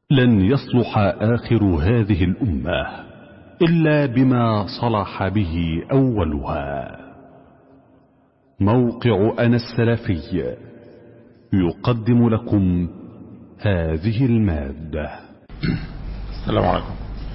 لن يصلح آخر هذه الأمة إلا بما صلح به أولها موقع أنا السلفي يقدم لكم هذه المادة السلام عليكم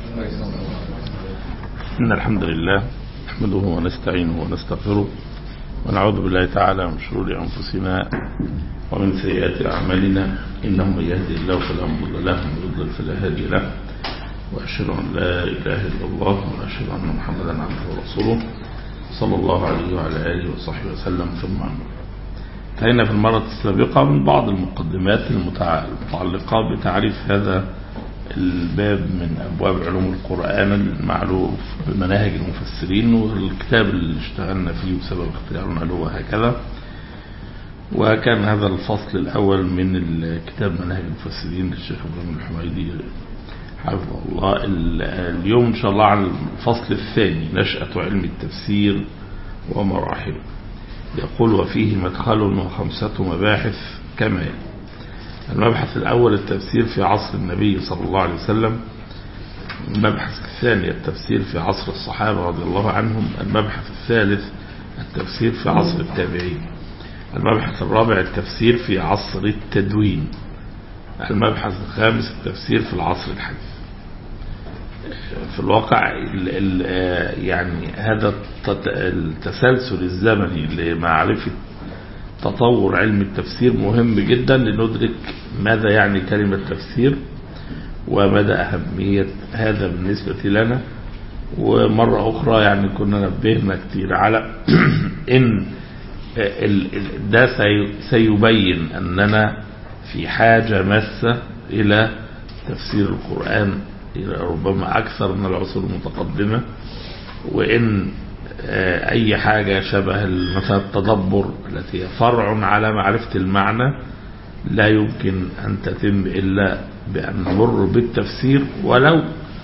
إن الحمد لله نحمده ونستعينه ونستغفره ونعوذ بالله تعالى من شرور أنفسنا ومن سيئات أعمالنا إنه من يهدي الله فلا مضل له ومن يضلل فلا هادي له وأشهد أن لا إله إلا الله وأشهد أن محمدا عبده ورسوله صلى الله عليه وعلى آله وصحبه وسلم ثم أما انتهينا في المرة السابقة من بعض المقدمات المتعلقة بتعريف هذا الباب من أبواب علوم القرآن المعروف بمناهج المفسرين والكتاب اللي اشتغلنا فيه بسبب اختيارنا له وهكذا وكان هذا الفصل الأول من الكتاب مناهج المفسرين للشيخ إبراهيم الحميدي حفظه الله اليوم إن شاء الله عن الفصل الثاني نشأة علم التفسير ومراحله يقول وفيه مدخل وخمسة مباحث كما يلي المبحث الأول التفسير في عصر النبي صلى الله عليه وسلم المبحث الثاني التفسير في عصر الصحابة رضي الله عنهم المبحث الثالث التفسير في عصر التابعين المبحث الرابع التفسير في عصر التدوين المبحث الخامس التفسير في العصر الحديث في الواقع ال ال يعني هذا التسلسل الزمني لمعرفة تطور علم التفسير مهم جدا لندرك ماذا يعني كلمة تفسير ومدى أهمية هذا بالنسبة لنا ومرة أخرى يعني كنا نبهنا كتير على إن ده سيبين أننا في حاجة ماسة إلى تفسير القرآن ربما أكثر من العصور المتقدمة وإن أي حاجة شبه مثلا التدبر التي هي فرع على معرفة المعنى لا يمكن أن تتم إلا بأن نمر بالتفسير ولو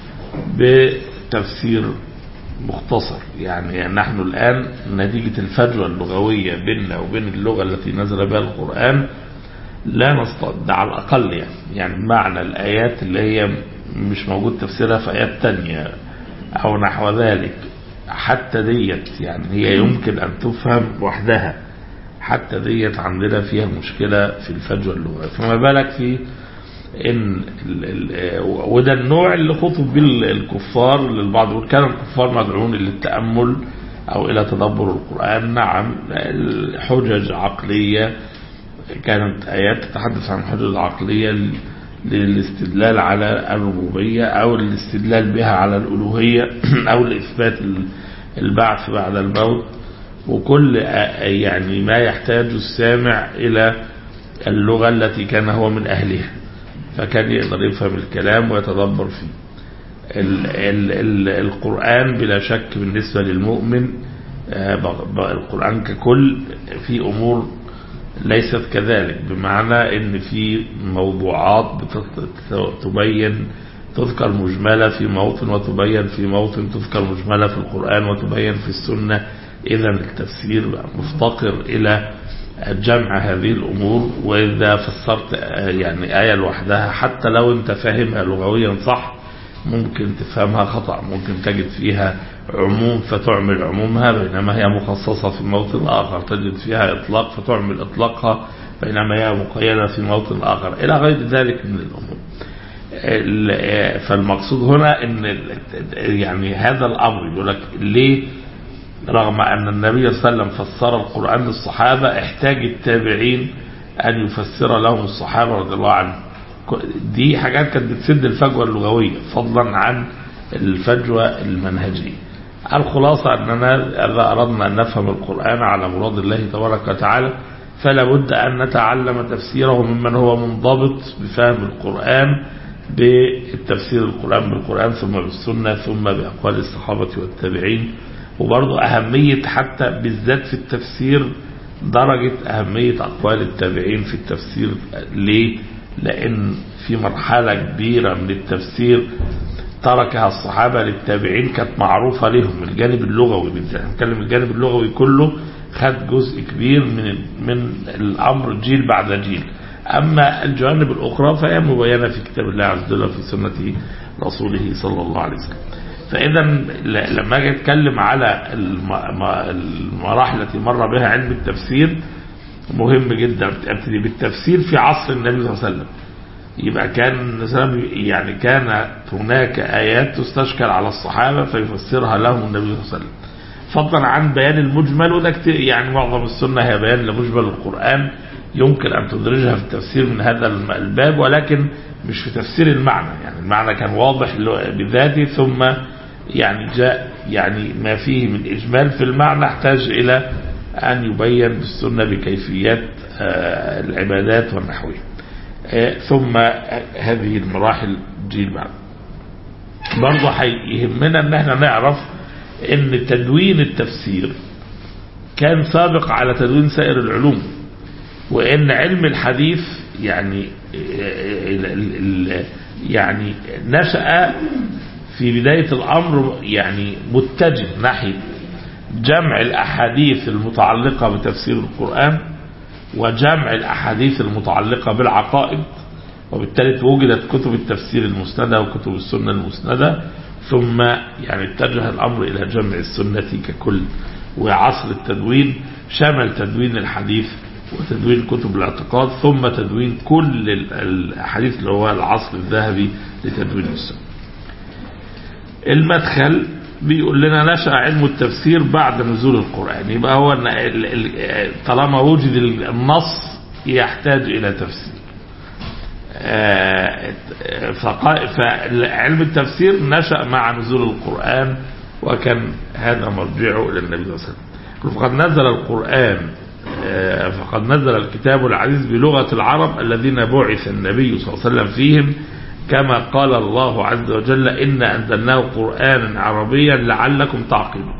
بتفسير مختصر يعني نحن الآن نتيجة الفجوة اللغوية بيننا وبين اللغة التي نزل بها القرآن لا نستطيع على الأقل يعني يعني معنى الآيات اللي هي مش موجود تفسيرها في آيات تانية أو نحو ذلك حتى ديت يعني هي يمكن أن تفهم وحدها حتى ديت عندنا فيها مشكلة في الفجوة اللغوية فما بالك في إن ال ال وده النوع اللي خطب به الكفار للبعض يقول كان الكفار مدعون للتأمل أو إلى تدبر القرآن نعم حجج عقلية كانت آيات تتحدث عن حجج عقلية للاستدلال على الربوبية أو الاستدلال بها على الألوهية أو لإثبات البعث بعد الموت وكل يعني ما يحتاج السامع إلى اللغة التي كان هو من أهلها فكان يقدر يفهم الكلام ويتدبر فيه ال ال ال القرآن بلا شك بالنسبة للمؤمن القرآن ككل في أمور ليست كذلك بمعنى ان في موضوعات تبين تذكر مجملة في موطن وتبين في موطن تذكر مجملة في القرآن وتبين في السنة إذا التفسير مفتقر إلى جمع هذه الأمور وإذا فسرت يعني آية لوحدها حتى لو أنت فاهمها لغويا صح ممكن تفهمها خطأ ممكن تجد فيها عموم فتعمل عمومها بينما هي مخصصة في موطن آخر تجد فيها إطلاق فتعمل إطلاقها بينما هي مقيدة في موطن آخر إلى غير ذلك من الأمور فالمقصود هنا ان يعني هذا الأمر يقول لك ليه رغم أن النبي صلى الله عليه وسلم فسر القرآن للصحابة احتاج التابعين أن يفسر لهم الصحابة رضي الله عنهم دي حاجات كانت بتسد الفجوة اللغوية فضلا عن الفجوة المنهجية الخلاصة أننا إذا أردنا أن نفهم القرآن على مراد الله تبارك وتعالى فلا بد أن نتعلم تفسيره ممن هو منضبط بفهم القرآن بالتفسير القرآن بالقرآن ثم بالسنة ثم بأقوال الصحابة والتابعين وبرضه أهمية حتى بالذات في التفسير درجة أهمية أقوال التابعين في التفسير ليه؟ لأن في مرحلة كبيرة من التفسير تركها الصحابة للتابعين كانت معروفة لهم الجانب اللغوي بالذات نتكلم الجانب اللغوي كله خد جزء كبير من من الأمر جيل بعد جيل أما الجوانب الأخرى فهي مبينة في كتاب الله عز وجل في سنة رسوله صلى الله عليه وسلم فإذا لما أجي أتكلم على المراحل التي مر بها علم التفسير مهم جدا ابتدي بالتفسير في عصر النبي صلى الله عليه وسلم يبقى كان يعني كان هناك آيات تستشكل على الصحابة فيفسرها لهم النبي صلى الله عليه وسلم فضلا عن بيان المجمل وده كتير يعني معظم السنة هي بيان لمجمل القرآن يمكن أن تدرجها في التفسير من هذا الباب ولكن مش في تفسير المعنى يعني المعنى كان واضح بذاته ثم يعني جاء يعني ما فيه من إجمال في المعنى احتاج إلى أن يبين بالسنة بكيفيات العبادات والنحوية ثم هذه المراحل جيل بعد برضه هيهمنا ان احنا نعرف ان تدوين التفسير كان سابق على تدوين سائر العلوم وان علم الحديث يعني يعني نشأ في بداية الأمر يعني متجه ناحية جمع الأحاديث المتعلقة بتفسير القرآن وجمع الأحاديث المتعلقة بالعقائد وبالتالي وجدت كتب التفسير المسندة وكتب السنة المسندة ثم يعني اتجه الأمر إلى جمع السنة ككل وعصر التدوين شمل تدوين الحديث وتدوين كتب الاعتقاد ثم تدوين كل الأحاديث اللي هو العصر الذهبي لتدوين السنة المدخل بيقول لنا نشأ علم التفسير بعد نزول القرآن يبقى هو طالما وجد النص يحتاج إلى تفسير فعلم التفسير نشأ مع نزول القرآن وكان هذا مرجعه إلى النبي صلى الله عليه وسلم فقد نزل القرآن فقد نزل الكتاب العزيز بلغة العرب الذين بعث النبي صلى الله عليه وسلم فيهم كما قال الله عز وجل إن أنزلناه قرآنا عربيا لعلكم تعقلون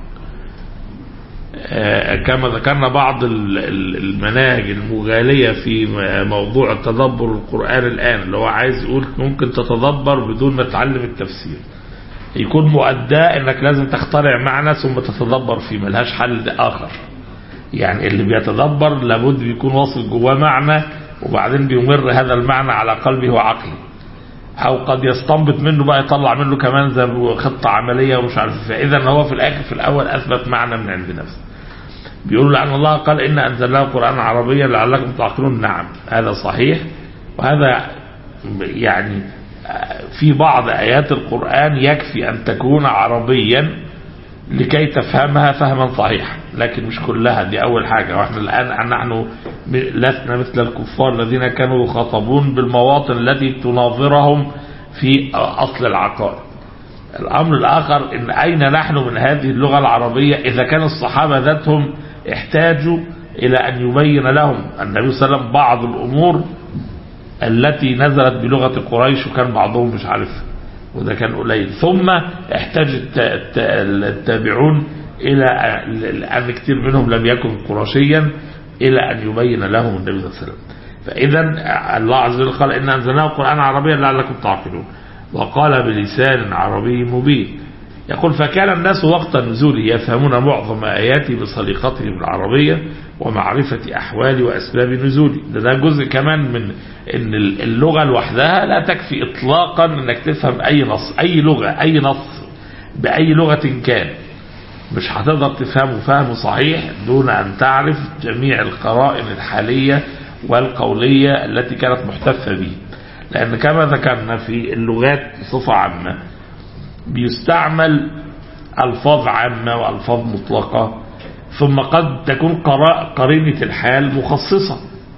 كما ذكرنا بعض المناهج المغالية في موضوع التدبر القرآن الآن اللي هو عايز يقول ممكن تتدبر بدون ما تعلم التفسير يكون مؤداه انك لازم تخترع معنى ثم تتدبر فيه ملهاش حل آخر يعني اللي بيتدبر لابد بيكون واصل جواه معنى وبعدين بيمر هذا المعنى على قلبه وعقله او قد يستنبط منه بقى يطلع منه كمان زي خطة عملية ومش عارف فاذا هو في الاخر في الاول اثبت معنى من عند نفسه بيقولوا لأن الله قال إن أنزلناه قرآنا عربيا لعلكم تعقلون نعم هذا صحيح وهذا يعني في بعض آيات القرآن يكفي أن تكون عربيا لكي تفهمها فهما صحيحا لكن مش كلها دي أول حاجة وإحنا الآن نحن لسنا مثل الكفار الذين كانوا يخاطبون بالمواطن التي تناظرهم في أصل العقائد الأمر الآخر إن أين نحن من هذه اللغة العربية إذا كان الصحابة ذاتهم احتاجوا إلى أن يبين لهم النبي صلى الله عليه وسلم بعض الأمور التي نزلت بلغة قريش وكان بعضهم مش عارف وده كان قليل ثم احتاج التابعون إلى أن كثير منهم لم يكن قرشيا إلى أن يبين لهم النبي صلى الله عليه وسلم فإذا الله عز وجل قال إن أنزلناه قرآن عربيا لعلكم تعقلون وقال بلسان عربي مبين يقول فكان الناس وقت نزوله يفهمون معظم آياته بصديقتهم العربية ومعرفة أحوال وأسباب نزوله ده, ده جزء كمان من أن اللغة لوحدها لا تكفي إطلاقا أنك تفهم أي نص أي لغة أي نص بأي لغة كان مش هتقدر تفهمه فهم صحيح دون أن تعرف جميع القرائن الحالية والقولية التي كانت محتفة به لأن كما ذكرنا في اللغات بصفة عامة بيستعمل ألفاظ عامة وألفاظ مطلقة ثم قد تكون قرينة الحال مخصصة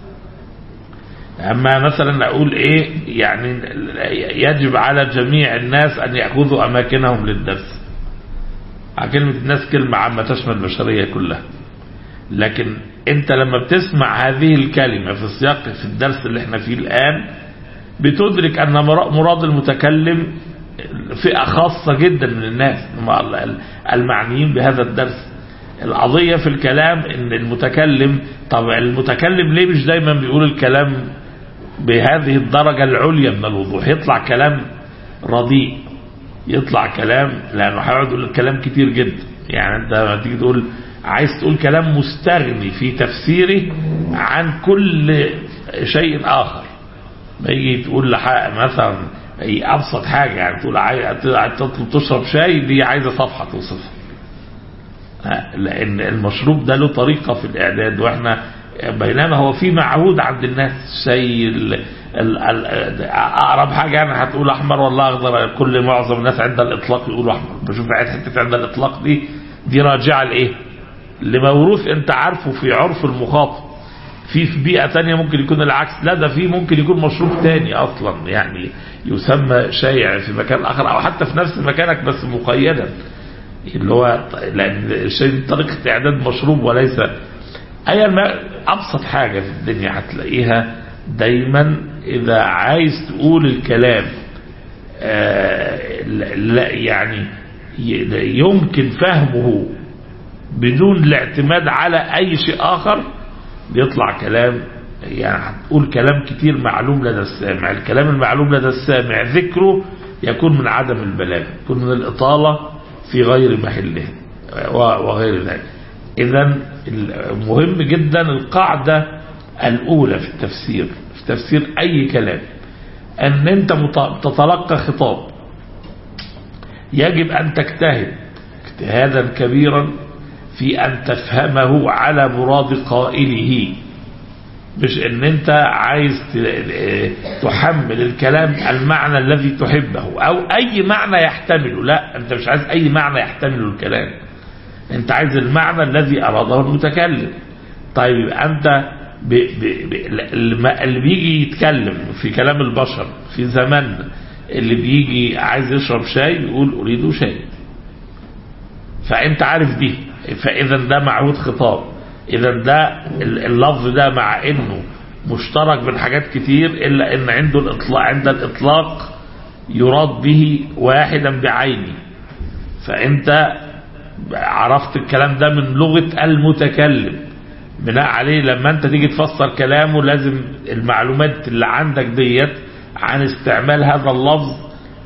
أما مثلا أقول إيه يعني يجب على جميع الناس أن يأخذوا أماكنهم للدرس كلمة الناس كلمة عامة تشمل البشرية كلها لكن أنت لما بتسمع هذه الكلمة في السياق في الدرس اللي احنا فيه الآن بتدرك أن مراد المتكلم فئة خاصة جدا من الناس المعنيين بهذا الدرس القضية في الكلام ان المتكلم طب المتكلم ليه مش دايما بيقول الكلام بهذه الدرجة العليا من الوضوح يطلع كلام رديء يطلع كلام لانه هيقعد يقول الكلام كتير جدا يعني انت لما تيجي تقول عايز تقول كلام مستغني في تفسيره عن كل شيء آخر ما يجي تقول لحق مثلا أي أبسط حاجة يعني تقول عايز تطلب تشرب شاي دي عايزة صفحة توصفها لأن المشروب ده له طريقة في الإعداد وإحنا بينما هو في معهود عند الناس شيء ال ال ال أقرب حاجة يعني هتقول أحمر ولا أخضر كل معظم الناس عند الإطلاق يقولوا أحمر بشوف حتة عند الإطلاق دي دي راجعة لإيه؟ لموروث أنت عارفه في عرف المخاطب في في بيئة تانية ممكن يكون العكس لا ده في ممكن يكون مشروب تاني أصلا يعني يسمى شايع في مكان آخر أو حتى في نفس مكانك بس مقيدا اللي هو لأن الشيء طريقة إعداد مشروب وليس أي ما أبسط حاجة في الدنيا هتلاقيها دايما إذا عايز تقول الكلام آه لا يعني يمكن فهمه بدون الاعتماد على أي شيء آخر بيطلع كلام يعني هتقول كلام كتير معلوم لدى السامع الكلام المعلوم لدى السامع ذكره يكون من عدم البلاغة يكون من الإطالة في غير محله وغير ذلك إذا مهم جدا القاعدة الأولى في التفسير في تفسير أي كلام أن أنت تتلقى خطاب يجب أن تجتهد اجتهادا كبيرا في أن تفهمه على مراد قائله مش ان انت عايز تحمل الكلام المعنى الذي تحبه او اي معنى يحتمله لا انت مش عايز اي معنى يحتمله الكلام انت عايز المعنى الذي اراده المتكلم طيب انت ب ب ب اللي بيجي يتكلم في كلام البشر في زماننا اللي بيجي عايز يشرب شاي يقول اريد شاي فانت عارف دي فاذا ده معهود خطاب اذا ده اللفظ ده مع انه مشترك من حاجات كتير الا ان عنده الاطلاق عند الاطلاق يراد به واحدا بعينه فانت عرفت الكلام ده من لغة المتكلم بناء عليه لما انت تيجي تفسر كلامه لازم المعلومات اللي عندك ديت عن استعمال هذا اللفظ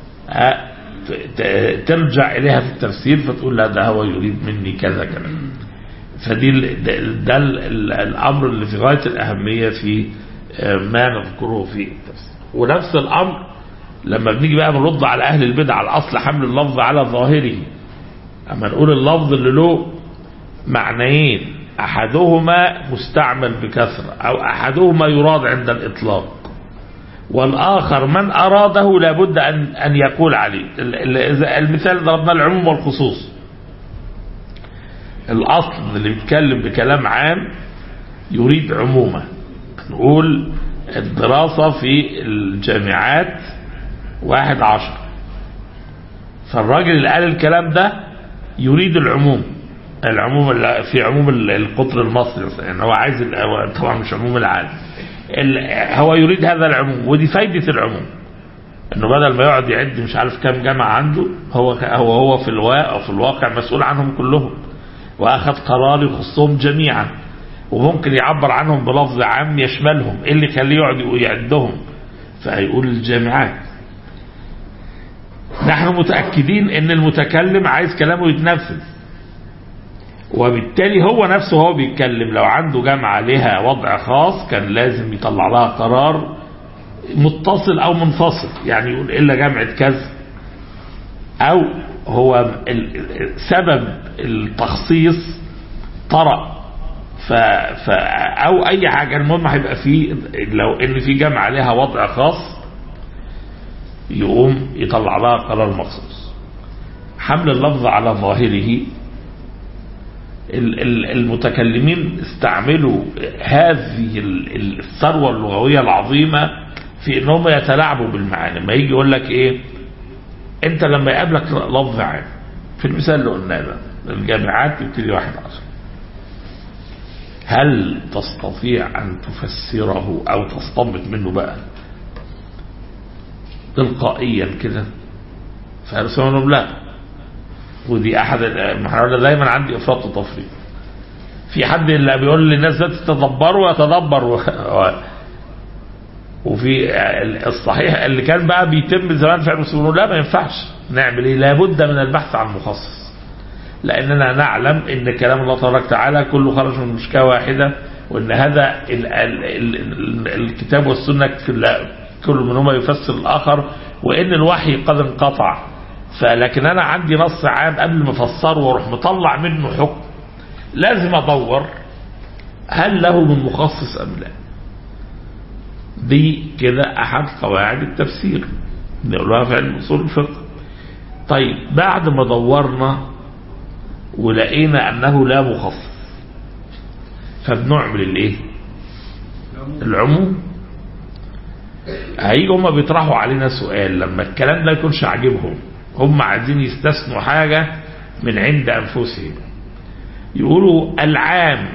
ترجع اليها في التفسير فتقول لا ده هو يريد مني كذا كذا فدي ده الامر اللي في غايه الاهميه في ما نذكره في التفسير ونفس الامر لما بنيجي بقى بنرد على اهل البدع على الاصل حمل اللفظ على ظاهره اما نقول اللفظ اللي له معنيين احدهما مستعمل بكثره او احدهما يراد عند الاطلاق والآخر من أراده لابد أن أن يقول عليه المثال ضربنا العموم والخصوص الأصل اللي بيتكلم بكلام عام يريد عمومة نقول الدراسة في الجامعات واحد عشر فالراجل اللي قال الكلام ده يريد العموم العموم في عموم القطر المصري يعني هو عايز طبعا مش عموم العالم هو يريد هذا العموم ودي فايدة العموم انه بدل ما يقعد يعد مش عارف كام جامعة عنده هو هو هو في الواقع في الواقع مسؤول عنهم كلهم واخذ قرار يخصهم جميعا وممكن يعبر عنهم بلفظ عام يشملهم ايه اللي يخليه يقعد يعدهم فهيقول الجامعات نحن متأكدين ان المتكلم عايز كلامه يتنفذ وبالتالي هو نفسه هو بيتكلم لو عنده جامعة لها وضع خاص كان لازم يطلع لها قرار متصل او منفصل يعني يقول الا جامعة كذا او هو سبب التخصيص طرأ ف... ف... او اي حاجة المهم هيبقى فيه لو ان في جامعة لها وضع خاص يقوم يطلع لها قرار مخصوص حمل اللفظ على ظاهره المتكلمين استعملوا هذه الثروة اللغوية العظيمة في انهم يتلاعبوا بالمعاني ما يجي يقول لك ايه انت لما يقابلك لفظ عام في المثال اللي قلناه ده الجامعات يبتدي واحد عشر هل تستطيع ان تفسره او تستنبط منه بقى تلقائيا كده فارسلوا لهم لا ودي احد المحاولة دايما عندي افراط وتفريط في حد اللي بيقول للناس لا تتدبروا يتدبر و... وفي الصحيح اللي كان بقى بيتم زمان في المسلمين لا ما ينفعش نعمل ايه لابد من البحث عن مخصص لاننا نعلم ان كلام الله تبارك وتعالى كله خرج من مشكاه واحده وان هذا ال ال ال الكتاب والسنة كل كل منهما يفسر الآخر وان الوحي قد انقطع فلكن انا عندي نص عام قبل ما افسره واروح مطلع منه حكم لازم ادور هل له من مخصص ام لا دي كده احد قواعد التفسير نقولها في علم اصول الفقه طيب بعد ما دورنا ولقينا انه لا مخصص فبنعمل الايه العموم هيجي هم بيطرحوا علينا سؤال لما الكلام ده يكونش عاجبهم هم عايزين يستثنوا حاجة من عند أنفسهم يقولوا العام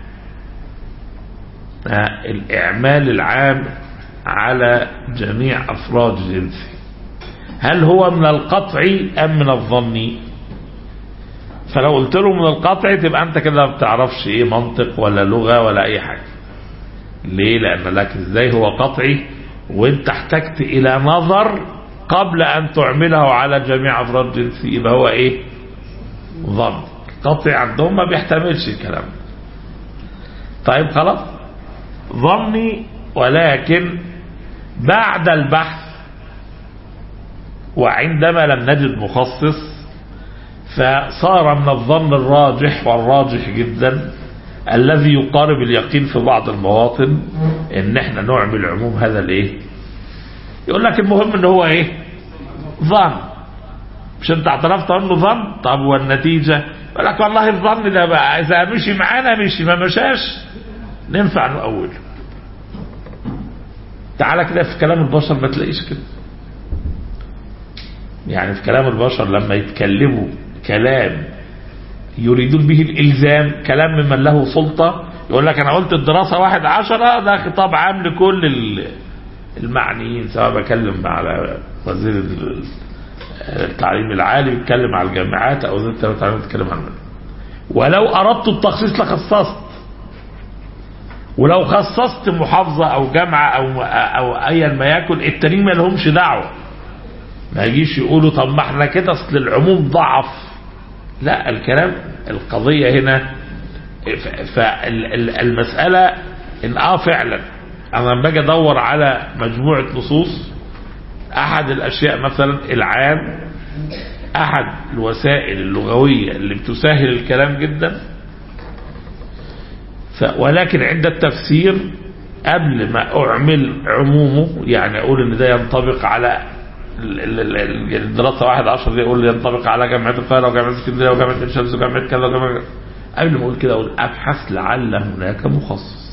الإعمال العام على جميع أفراد جنسه هل هو من القطع أم من الظني فلو قلت له من القطع تبقى أنت كده ما بتعرفش إيه منطق ولا لغة ولا أي حاجة ليه لأن لك إزاي هو قطعي وانت احتجت إلى نظر قبل أن تعمله على جميع أفراد جنسي يبقى هو إيه ظن قطع عندهم ما بيحتملش الكلام طيب خلاص ظني ولكن بعد البحث وعندما لم نجد مخصص فصار من الظن الراجح والراجح جدا الذي يقارب اليقين في بعض المواطن ان احنا نعمل عموم هذا الايه يقول لك المهم ان هو ايه ظن مش انت اعترفت انه ظن طب والنتيجة يقول لك والله الظن ده بقى اذا مشي معانا مشي ما مشاش ننفع نقوله تعالى كده في كلام البشر ما تلاقيش كده يعني في كلام البشر لما يتكلموا كلام يريدون به الإلزام كلام ممن له سلطة يقول لك أنا قلت الدراسة واحد عشرة ده خطاب عام لكل المعنيين سواء بكلم على وزير التعليم العالي بيتكلم على الجامعات أو وزير التعليم العالي بيتكلم عن ولو أردت التخصيص لخصصت ولو خصصت محافظة أو جامعة أو أو أيا ما يكن التانيين ما لهمش دعوة ما يجيش يقولوا طب ما احنا كده اصل العموم ضعف لا الكلام القضية هنا فالمسألة ان اه فعلا انا لما باجي ادور على مجموعة نصوص احد الاشياء مثلا العام احد الوسائل اللغوية اللي بتسهل الكلام جدا ولكن عند التفسير قبل ما اعمل عمومه يعني اقول ان ده ينطبق على الدراسة واحد عشر دي يقول ينطبق على جامعة القاهرة وجامعة اسكندرية وجامعة الشمس وجامعة كذا وجامعة قبل ما اقول كده اقول ابحث لعل هناك مخصص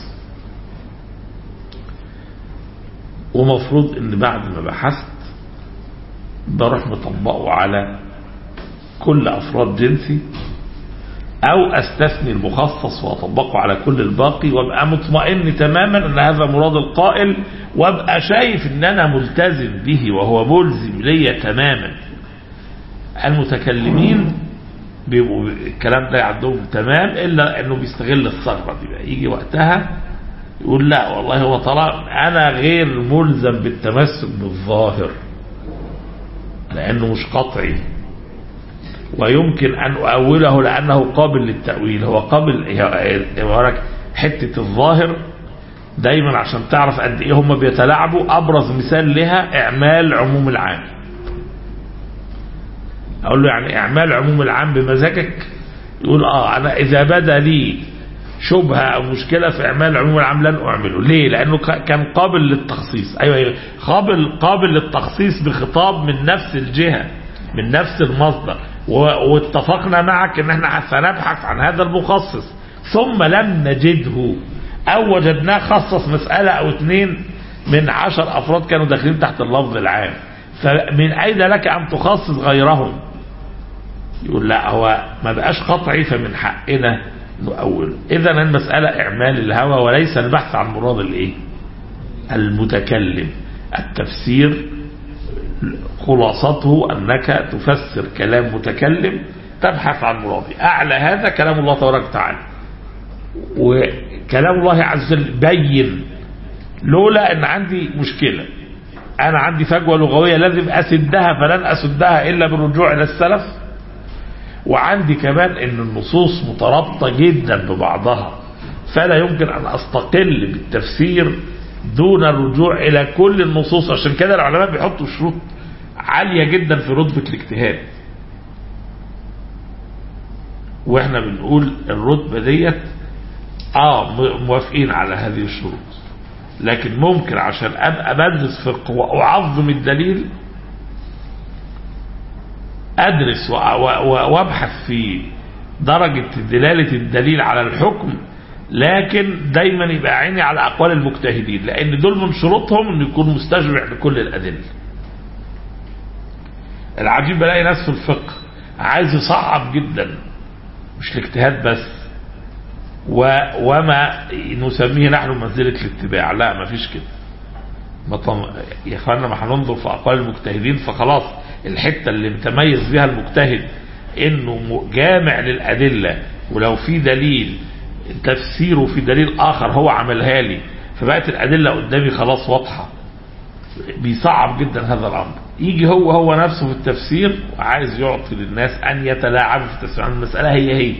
ومفروض ان بعد ما بحثت بروح مطبقه على كل افراد جنسي او استثني المخصص واطبقه على كل الباقي وابقى مطمئن تماما ان هذا مراد القائل وابقى شايف ان انا ملتزم به وهو ملزم ليا تماما المتكلمين بيبقوا الكلام ده عندهم تمام الا انه بيستغل الثغره دي بقى يجي وقتها يقول لا والله هو طالما انا غير ملزم بالتمسك بالظاهر لانه مش قطعي ويمكن أن أؤوله لأنه قابل للتأويل هو قابل حتة الظاهر دايما عشان تعرف قد ايه هم بيتلاعبوا ابرز مثال لها اعمال عموم العام اقول له يعني اعمال عموم العام بمزاجك يقول اه انا اذا بدا لي شبهة او مشكلة في اعمال عموم العام لن اعمله ليه لانه كان قابل للتخصيص ايوه, أيوة قابل قابل للتخصيص بخطاب من نفس الجهة من نفس المصدر واتفقنا معك ان احنا سنبحث عن هذا المخصص ثم لم نجده او وجدناه خصص مسألة او اتنين من عشر افراد كانوا داخلين تحت اللفظ العام فمن اين لك ان تخصص غيرهم يقول لا هو ما بقاش قطعي فمن حقنا نؤوله اذا المسألة اعمال الهوى وليس البحث عن مراد الايه المتكلم التفسير خلاصته أنك تفسر كلام متكلم تبحث عن مراده أعلى هذا كلام الله تبارك وتعالى وكلام الله عز وجل بين لولا أن عندي مشكلة أنا عندي فجوة لغوية لازم أسدها فلن أسدها إلا بالرجوع إلى السلف وعندي كمان أن النصوص مترابطة جدا ببعضها فلا يمكن أن أستقل بالتفسير دون الرجوع إلى كل النصوص عشان كده العلماء بيحطوا شروط عالية جدا في رتبة الاجتهاد واحنا بنقول الرتبة ديت اه موافقين على هذه الشروط لكن ممكن عشان ابقى بدرس فقه واعظم الدليل ادرس وابحث في درجة دلالة الدليل على الحكم لكن دايما يبقى عيني على اقوال المجتهدين لان دول من شروطهم انه يكون مستشرع لكل الادله العجيب بلاقي ناس في الفقه عايز يصعب جدا مش الاجتهاد بس و وما نسميه نحن منزلة الاتباع لا ما فيش كده ما طم... يا اخوانا ما هننظر في اقوال المجتهدين فخلاص الحته اللي متميز بها المجتهد انه جامع للادله ولو في دليل تفسيره في دليل اخر هو عملها لي فبقت الادله قدامي خلاص واضحه بيصعب جدا هذا الامر يجي هو هو نفسه في التفسير وعايز يعطي للناس ان يتلاعبوا في التفسير المساله هي هي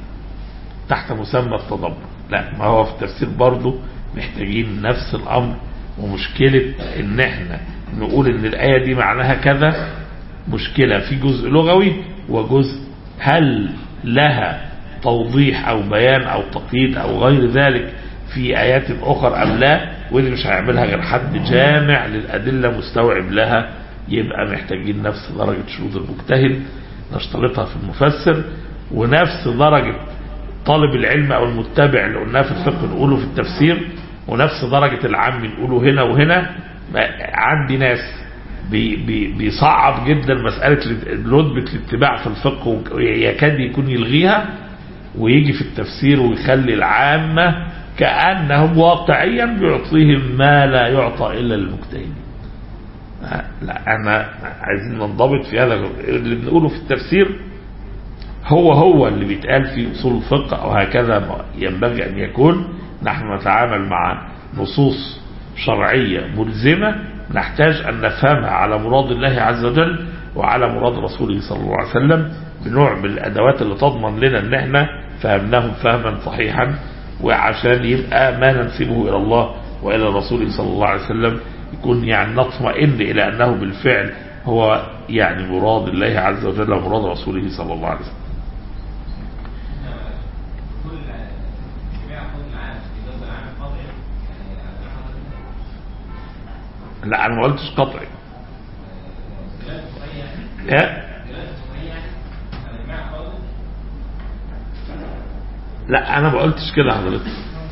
تحت مسمى التدبر لا ما هو في التفسير برضه محتاجين نفس الامر ومشكله ان احنا نقول ان الايه دي معناها كذا مشكله في جزء لغوي وجزء هل لها توضيح او بيان او تقييد او غير ذلك في ايات اخرى ام لا ودي مش هيعملها غير حد جامع للادله مستوعب لها يبقى محتاجين نفس درجه شروط المجتهد نشترطها في المفسر ونفس درجه طالب العلم او المتبع اللي قلناه في الفقه نقوله في التفسير ونفس درجه العام نقوله هنا وهنا عندي ناس بي بي بيصعب جدا مسألة رتبة الاتباع في الفقه ويكاد يكون يلغيها ويجي في التفسير ويخلي العامة كأنهم واقعيا بيعطيهم ما لا يعطى إلا للمجتهدين لا أنا عايزين ننضبط في هذا اللي بنقوله في التفسير هو هو اللي بيتقال في أصول الفقه أو هكذا ينبغي أن يكون نحن نتعامل مع نصوص شرعية ملزمة نحتاج أن نفهمها على مراد الله عز وجل وعلى مراد رسوله صلى الله عليه وسلم بنوع من الأدوات اللي تضمن لنا أن احنا فهمناهم فهما صحيحا وعشان يبقى ما ننسبه إلى الله وإلى رسوله صلى الله عليه وسلم يكون يعني نطمئن إلى أنه بالفعل هو يعني مراد الله عز وجل ومراد رسوله صلى الله عليه وسلم لا انا ما قلتش قطعي إيه؟ لا انا ما قلتش كده حضرتك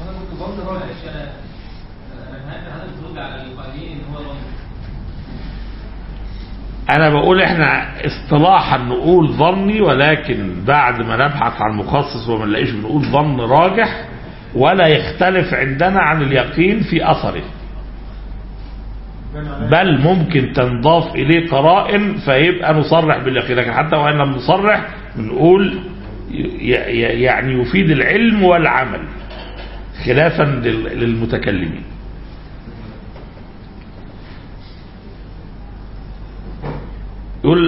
انا بقول احنا اصطلاحا نقول ظني ولكن بعد ما نبحث عن مخصص وما نلاقيش بنقول ظن راجح ولا يختلف عندنا عن اليقين في اثره بل ممكن تنضاف إليه قرائن فيبقى نصرح باليقين لكن حتى وإن لم نصرح بنقول يعني يفيد العلم والعمل خلافا للمتكلمين يقول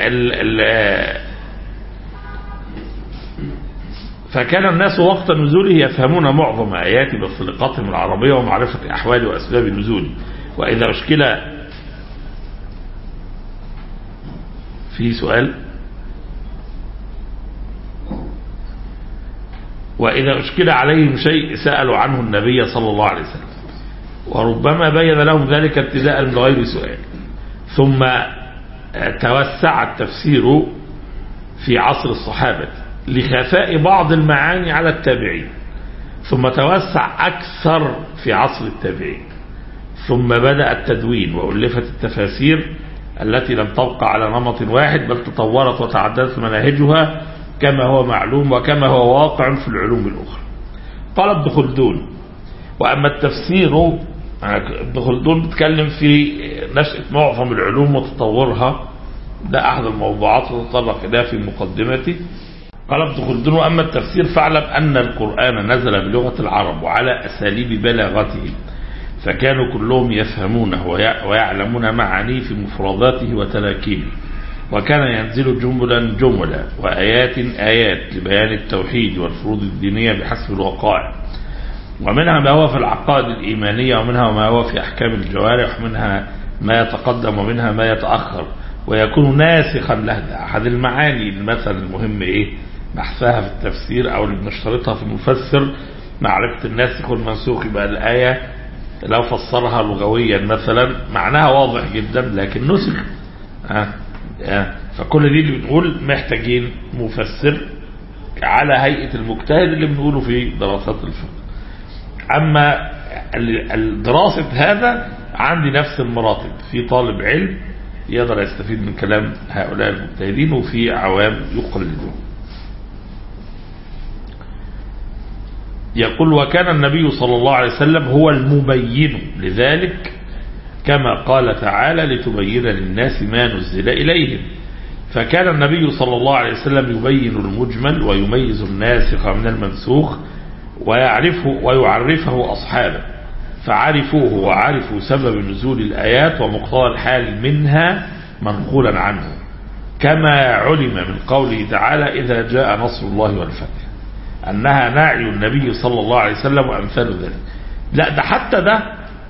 فكان الناس وقت نزوله يفهمون معظم آياته بطريقتهم العربية ومعرفة أحوال وأسباب نزوله وإذا أشكل في سؤال وإذا أشكل عليهم شيء سألوا عنه النبي صلى الله عليه وسلم وربما بين لهم ذلك ابتداء من غير سؤال ثم توسع التفسير في عصر الصحابة لخفاء بعض المعاني على التابعين ثم توسع أكثر في عصر التابعين ثم بدأ التدوين وألفت التفاسير التي لم تبقى على نمط واحد بل تطورت وتعددت مناهجها كما هو معلوم وكما هو واقع في العلوم الأخرى قال ابن خلدون وأما التفسير ابن خلدون بيتكلم في نشأة معظم العلوم وتطورها ده أحد الموضوعات تطرق إليها في مقدمته قال ابن خلدون وأما التفسير فاعلم أن القرآن نزل بلغة العرب وعلى أساليب بلاغته فكانوا كلهم يفهمونه ويعلمون معانيه في مفرداته وتراكيبه وكان ينزل جملا جملا وآيات آيات لبيان التوحيد والفروض الدينية بحسب الوقائع ومنها ما هو في العقائد الإيمانية ومنها ما هو في أحكام الجوارح ومنها ما يتقدم ومنها ما يتأخر ويكون ناسخا له ده أحد المعاني المثل المهم إيه بحثها في التفسير أو اللي بنشترطها في المفسر معرفة الناسخ والمنسوخ يبقى الآية لو فسرها لغويا مثلا معناها واضح جدا لكن نسخ آه. آه. فكل دي اللي بنقول محتاجين مفسر على هيئة المجتهد اللي بنقوله في دراسات الفقه أما دراسة هذا عندي نفس المراتب في طالب علم يقدر يستفيد من كلام هؤلاء المجتهدين وفي عوام يقلدون يقول وكان النبي صلى الله عليه وسلم هو المبين لذلك كما قال تعالى لتبين للناس ما نزل إليهم فكان النبي صلى الله عليه وسلم يبين المجمل ويميز الناسخ من المنسوخ ويعرفه ويعرفه أصحابه فعرفوه وعرفوا سبب نزول الآيات ومقتضى الحال منها منقولا عنه كما علم من قوله تعالى إذا جاء نصر الله والفتح أنها ناعي النبي صلى الله عليه وسلم وأمثال ذلك لا ده حتى ده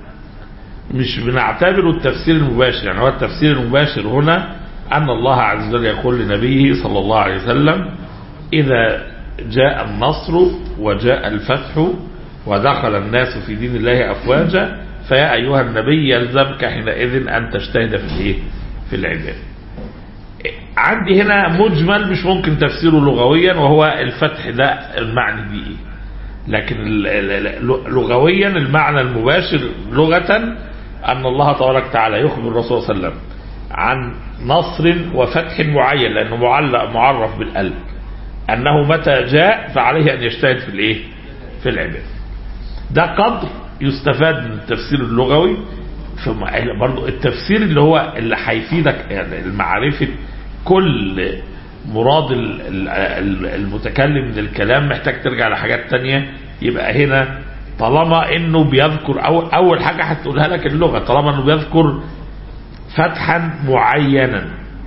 مش بنعتبره التفسير المباشر يعني هو التفسير المباشر هنا أن الله عز وجل يقول لنبيه صلى الله عليه وسلم إذا جاء النصر وجاء الفتح ودخل الناس في دين الله أفواجا فيا أيها النبي يلزمك حينئذ أن تجتهد في الإيه؟ في العباد عندي هنا مجمل مش ممكن تفسيره لغويا وهو الفتح ده المعنى بيه لكن لغويا المعنى المباشر لغة أن الله تبارك وتعالى يخبر الرسول صلى الله عليه وسلم عن نصر وفتح معين لأنه معلق معرف بالقلب أنه متى جاء فعليه أن يجتهد في الإيه في العباد ده قدر يستفاد من التفسير اللغوي ثم برضو التفسير اللي هو اللي هيفيدك يعني المعرفة كل مراد المتكلم من الكلام محتاج ترجع لحاجات تانية يبقى هنا طالما انه بيذكر أو اول حاجة هتقولها لك اللغة طالما انه بيذكر فتحا معينا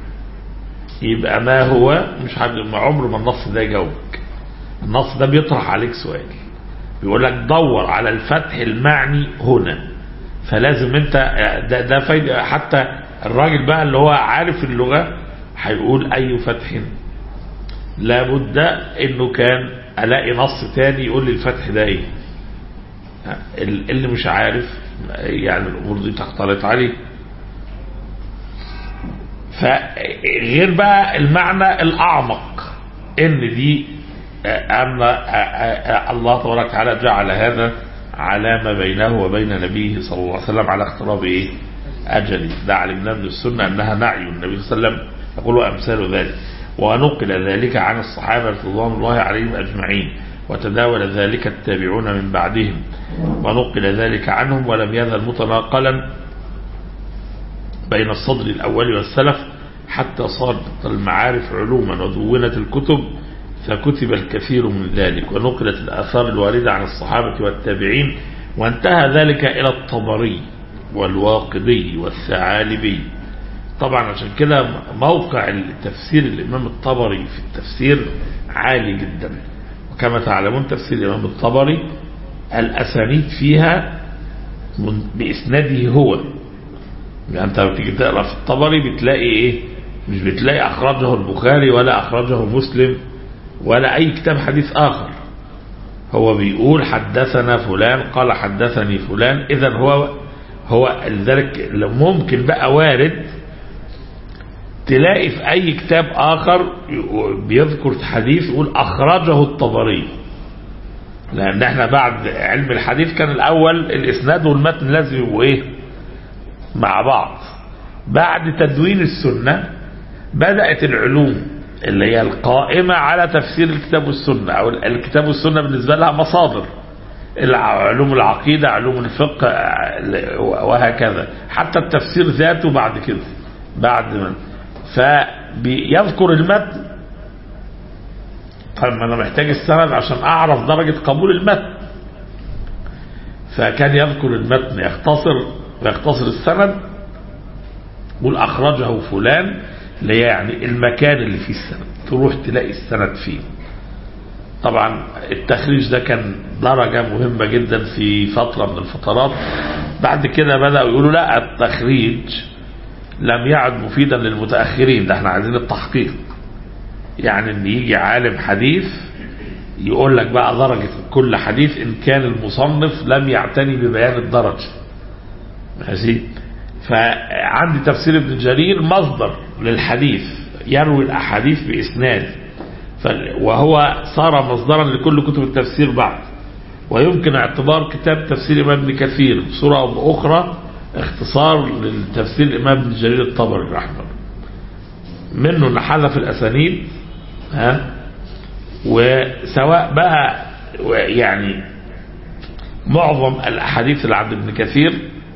يبقى ما هو مش عمر ما النص ده يجاوبك النص ده بيطرح عليك سؤال بيقول لك دور على الفتح المعني هنا فلازم انت ده, ده فايدة حتى الراجل بقى اللي هو عارف اللغة هيقول اي فتح لابد انه كان الاقي نص تاني يقول لي الفتح ده ايه اللي مش عارف يعني الامور دي تختلط عليه فغير بقى المعنى الاعمق ان دي ان الله تبارك وتعالى جعل هذا علامة بينه وبين نبيه صلى الله عليه وسلم على اقتراب ايه اجله ده علمنا من السنة انها نعي النبي صلى الله عليه وسلم يقول امثال ذلك ونقل ذلك عن الصحابة رضوان الله عليهم اجمعين وتداول ذلك التابعون من بعدهم ونقل ذلك عنهم ولم يزل متناقلا بين الصدر الأول والسلف حتى صارت المعارف علوما ودونت الكتب فكتب الكثير من ذلك ونقلت الآثار الواردة عن الصحابة والتابعين وانتهى ذلك إلى الطبري والواقدي والثعالبي طبعا عشان كده موقع التفسير الإمام الطبري في التفسير عالي جدا وكما تعلمون تفسير الإمام الطبري الأسانيد فيها بإسناده هو يعني أنت بتيجي تقرأ في الطبري بتلاقي إيه مش بتلاقي أخرجه البخاري ولا أخرجه مسلم ولا أي كتاب حديث آخر هو بيقول حدثنا فلان قال حدثني فلان إذا هو هو لذلك ممكن بقى وارد تلاقي في أي كتاب آخر بيذكر حديث يقول أخرجه الطبري لأن احنا بعد علم الحديث كان الأول الإسناد والمتن لازم يبقوا إيه مع بعض بعد تدوين السنة بدأت العلوم اللي هي القائمة على تفسير الكتاب والسنة أو الكتاب والسنة بالنسبة لها مصادر علوم العقيدة علوم الفقه وهكذا حتى التفسير ذاته بعد كده بعد من فبيذكر المتن طيب انا محتاج السند عشان اعرف درجة قبول المتن فكان يذكر المتن يختصر ويختصر السند يقول اخرجه فلان اللي يعني المكان اللي فيه السند تروح تلاقي السند فيه طبعا التخريج ده كان درجة مهمة جدا في فترة من الفترات بعد كده بدأوا يقولوا لا التخريج لم يعد مفيدا للمتأخرين ده احنا عايزين التحقيق يعني ان يجي عالم حديث يقول لك بقى درجة كل حديث ان كان المصنف لم يعتني ببيان الدرجة ماشي فعندي تفسير ابن جرير مصدر للحديث يروي الاحاديث باسناد وهو صار مصدرا لكل كتب التفسير بعد ويمكن اعتبار كتاب تفسير امام ابن كثير بصورة او باخرى اختصار للتفسير الامام ابن جرير الطبري رحمه الله منه ان حذف الاسانيد ها وسواء بقى يعني معظم الاحاديث اللي عند ابن كثير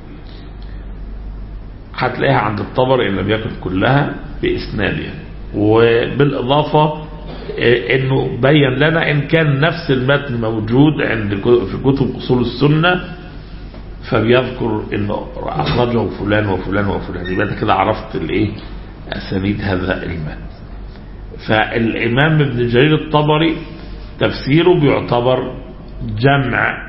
هتلاقيها عند الطبر ان لم يكن كلها باسنادها وبالاضافه انه بين لنا ان كان نفس المتن موجود عند في كتب اصول السنه فبيذكر انه اخرجه فلان وفلان وفلان يبقى انت كده عرفت الايه اسانيد هذا المتن فالامام ابن جرير الطبري تفسيره بيعتبر جمع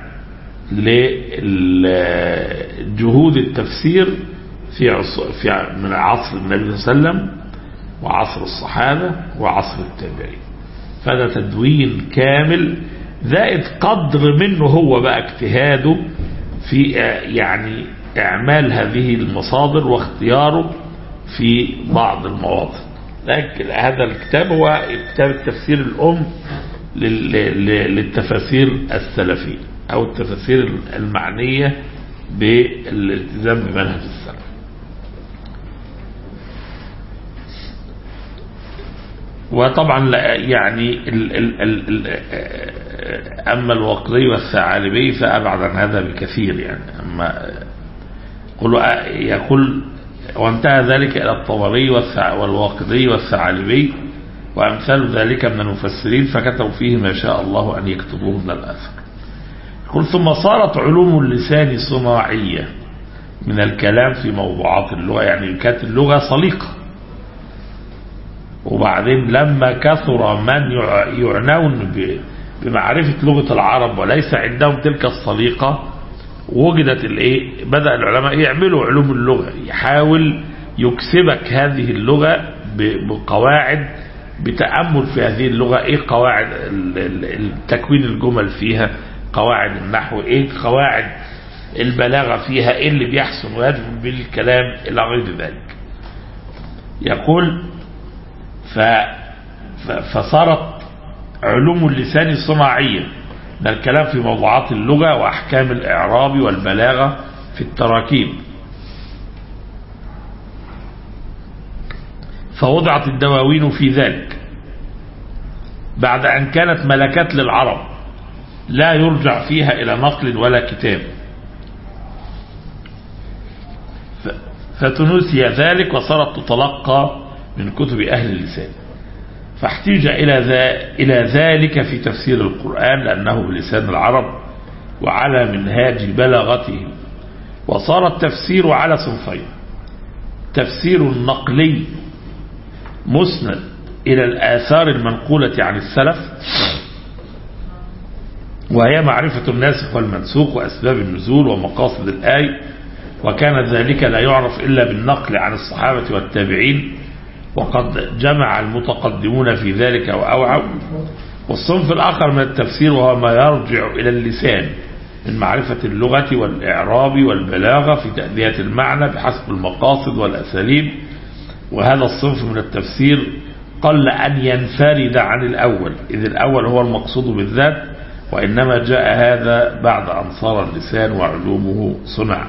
لجهود التفسير في عصر في من عصر النبي صلى الله عليه وسلم وعصر الصحابة وعصر التابعين فده تدوين كامل زائد قدر منه هو بقى اجتهاده في يعني اعمال هذه المصادر واختياره في بعض المواطن لكن هذا الكتاب هو كتاب التفسير الأم للتفاسير السلفية أو التفاسير المعنية بالالتزام بمنهج السلف وطبعا يعني ال ال ال أما الوقري والثعالبي فأبعد عن هذا بكثير يعني أما يقول وانتهى ذلك إلى الطبري والواقدي والثعالبي وأمثال ذلك من المفسرين فكتبوا فيه ما شاء الله أن يكتبوه من الأثر يقول ثم صارت علوم اللسان صناعية من الكلام في موضوعات اللغة يعني كانت اللغة صليقة وبعدين لما كثر من يعنون بمعرفة لغة العرب وليس عندهم تلك الصليقة وجدت الايه بدأ العلماء يعملوا علوم اللغة يحاول يكسبك هذه اللغة بقواعد بتأمل في هذه اللغة ايه قواعد التكوين الجمل فيها قواعد النحو ايه قواعد البلاغة فيها ايه اللي بيحسن ويجب بالكلام الى غير ذلك يقول ف فصارت علوم اللسان صناعية ده الكلام في موضوعات اللغة وأحكام الإعراب والبلاغة في التراكيب فوضعت الدواوين في ذلك بعد أن كانت ملكات للعرب لا يرجع فيها إلى نقل ولا كتاب فتنسي ذلك وصارت تتلقى من كتب أهل اللسان فاحتيج إلى, ذا إلى ذلك في تفسير القرآن لأنه بلسان العرب وعلى منهاج بلاغته وصار التفسير على صنفين تفسير نقلي مسند إلى الآثار المنقولة عن السلف وهي معرفة الناسخ والمنسوخ وأسباب النزول ومقاصد الآي وكان ذلك لا يعرف إلا بالنقل عن الصحابة والتابعين وقد جمع المتقدمون في ذلك وأوعوا والصنف الآخر من التفسير وهو ما يرجع إلى اللسان من معرفة اللغة والإعراب والبلاغة في تأدية المعنى بحسب المقاصد والأساليب وهذا الصنف من التفسير قل أن ينفرد عن الأول إذ الأول هو المقصود بالذات وإنما جاء هذا بعد أن صار اللسان وعلومه صنع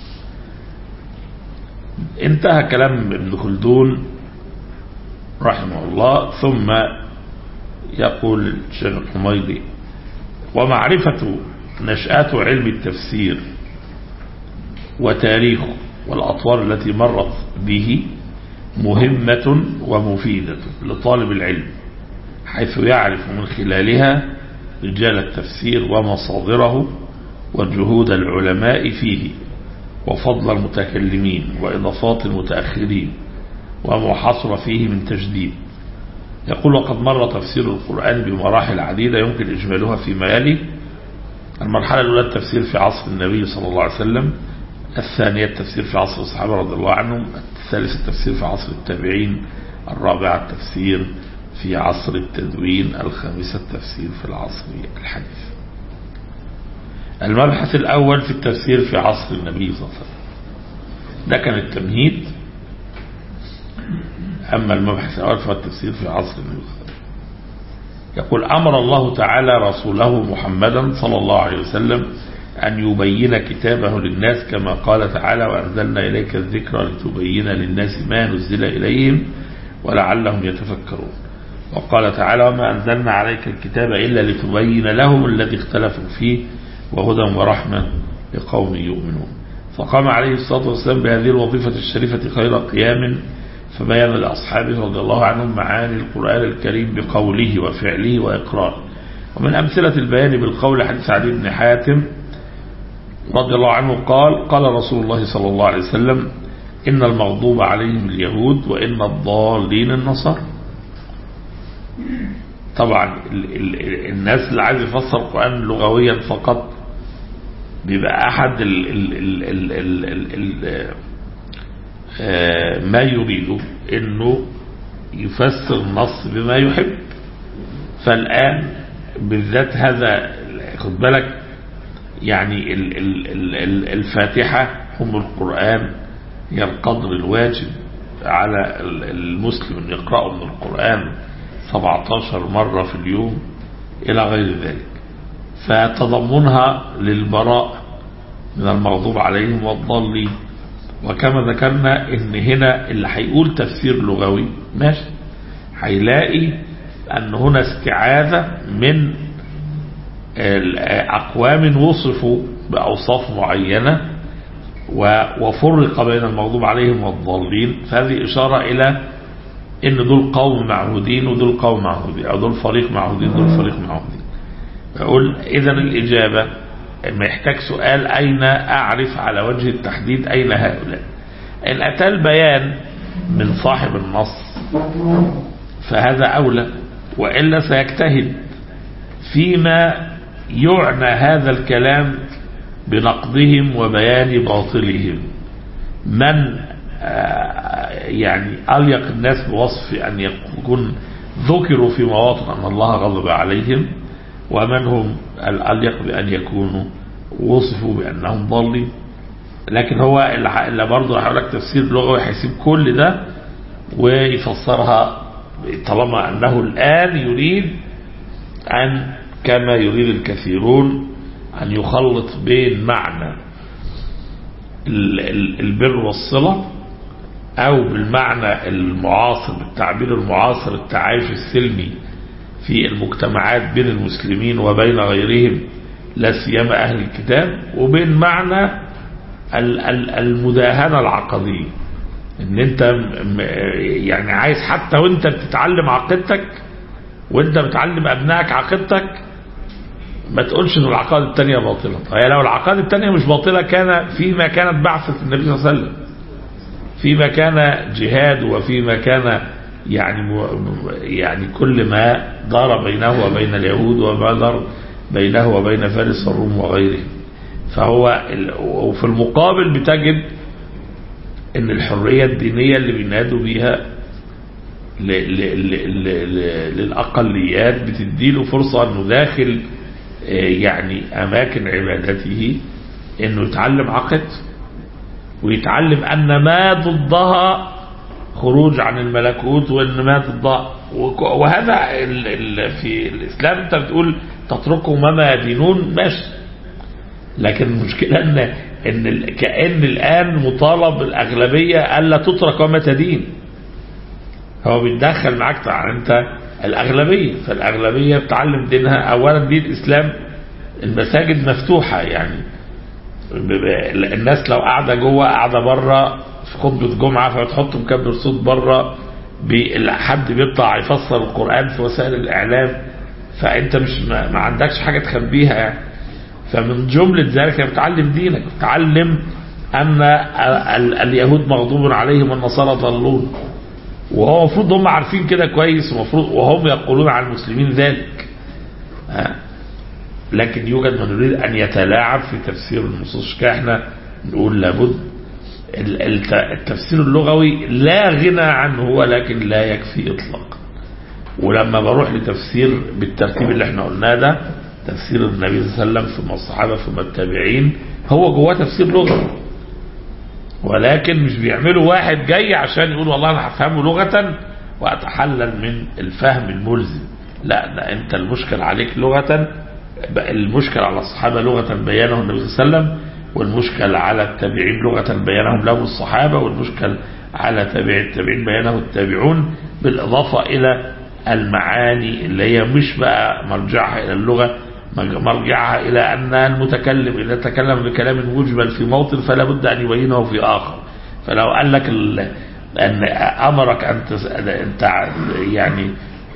انتهى كلام ابن خلدون رحمه الله ثم يقول الشيخ الحميدي ومعرفة نشأة علم التفسير وتاريخه والأطوار التي مرت به مهمة ومفيدة لطالب العلم حيث يعرف من خلالها رجال التفسير ومصادره وجهود العلماء فيه وفضل المتكلمين وإضافات المتأخرين وما حصل فيه من تجديد يقول وقد مر تفسير القرآن بمراحل عديدة يمكن إجمالها فيما يلي المرحلة الأولى التفسير في عصر النبي صلى الله عليه وسلم الثانية التفسير في عصر الصحابة رضي الله عنهم الثالث التفسير في عصر التابعين الرابعة التفسير في عصر التدوين الخامسة التفسير في العصر الحديث المبحث الأول في التفسير في عصر النبي صلى الله عليه وسلم ده كان التمهيد أما المبحث الأول فهو التفسير في عصر النبي صلى الله عليه وسلم يقول أمر الله تعالى رسوله محمدا صلى الله عليه وسلم أن يبين كتابه للناس كما قال تعالى وأنزلنا إليك الذكر لتبين للناس ما نزل إليهم ولعلهم يتفكرون وقال تعالى وما أنزلنا عليك الكتاب إلا لتبين لهم الذي اختلفوا فيه وهدى ورحمة لقوم يؤمنون فقام عليه الصلاة والسلام بهذه الوظيفة الشريفة خير قيام فبين لأصحابه رضي الله عنهم معاني القرآن الكريم بقوله وفعله وإقراره ومن أمثلة البيان بالقول حديث علي بن حاتم رضي الله عنه قال قال رسول الله صلى الله عليه وسلم إن المغضوب عليهم اليهود وإن الضالين النصارى طبعا ال ال الناس اللي عايز يفسر القرآن لغويا فقط بيبقى أحد ال ال ال ال ال ال ال ما يريده انه يفسر النص بما يحب فالآن بالذات هذا خد بالك يعني ال ال ال الفاتحة هم القرآن هي القدر الواجب على المسلم أن يقرأه من القرآن 17 مرة في اليوم إلى غير ذلك فتضمنها للبراء من المغضوب عليهم والضالين وكما ذكرنا ان هنا اللي هيقول تفسير لغوي ماشي هيلاقي ان هنا استعاذة من اقوام وصفوا باوصاف معينة وفرق بين المغضوب عليهم والضالين فهذه اشارة الى ان دول قوم معهودين ودول قوم معهودين او دول فريق معهودين دول فريق معهودين اقول اذا الاجابة ما يحتاج سؤال أين أعرف على وجه التحديد أين هؤلاء إن أتى البيان من صاحب النص فهذا أولى وإلا سيجتهد فيما يعنى هذا الكلام بنقضهم وبيان باطلهم من يعني أليق الناس بوصف أن يكون ذكروا في مواطن أن الله غضب عليهم ومن هم الأليق بأن يكونوا وصفوا بأنهم ضالين لكن هو اللي برضه هقول لك تفسير لغوي هيسيب كل ده ويفسرها طالما أنه الآن يريد أن كما يريد الكثيرون أن يخلط بين معنى البر والصلة أو بالمعنى المعاصر بالتعبير المعاصر التعايش السلمي في المجتمعات بين المسلمين وبين غيرهم لا سيما أهل الكتاب وبين معنى المداهنة العقدية ان انت يعني عايز حتى وانت بتتعلم عقيدتك وانت بتعلم ابنائك عقيدتك ما تقولش ان العقائد التانية باطلة هي لو العقائد التانية مش باطلة كان فيما كانت بعثة النبي صلى الله عليه وسلم فيما كان جهاد وفيما كان يعني يعني كل ما دار بينه وبين اليهود وما دار بينه وبين فارس والروم وغيره فهو وفي المقابل بتجد ان الحرية الدينية اللي بينادوا بيها للأقليات بتديله فرصة انه داخل يعني اماكن عبادته انه يتعلم عقد ويتعلم ان ما ضدها خروج عن الملكوت وان ما ضدها وهذا في الاسلام انت بتقول تتركهم وما يدينون ماشي لكن المشكلة ان ان كأن الان مطالب الاغلبية الا تترك وما تدين هو بيتدخل معاك يعني انت الاغلبية فالاغلبية بتعلم دينها اولا دين الاسلام المساجد مفتوحة يعني الناس لو قاعدة جوه قاعدة بره في خطبة جمعة فبتحط مكبر صوت بره حد بيطلع يفسر القرآن في وسائل الإعلام فأنت مش ما, ما عندكش حاجة تخبيها يعني فمن جملة ذلك بتعلم دينك بتعلم أن اليهود مغضوب عليهم والنصارى ضلون وهو المفروض هم عارفين كده كويس ومفروض وهم يقولون على المسلمين ذلك ها لكن يوجد من يريد أن يتلاعب في تفسير النصوص احنا نقول لابد التفسير اللغوي لا غنى عنه ولكن لا يكفي إطلاقا ولما بروح لتفسير بالترتيب اللي احنا قلناه ده تفسير النبي صلى الله عليه وسلم ثم الصحابة ثم التابعين هو جواه تفسير لغوي ولكن مش بيعملوا واحد جاي عشان يقول والله انا هفهمه لغة واتحلل من الفهم الملزم لا ده انت المشكل عليك لغة المشكل على الصحابة لغة بيانه النبي صلى الله عليه وسلم والمشكل على التابعين لغة بيانهم لهم الصحابة والمشكل على تابع التابعين بيانه التابعون بالإضافة إلى المعاني اللي هي مش بقى مرجعها إلى اللغة مرجعها إلى أن المتكلم إذا تكلم بكلام مجمل في موطن فلا بد أن يبينه في آخر فلو قال لك أن أمرك أن أنت يعني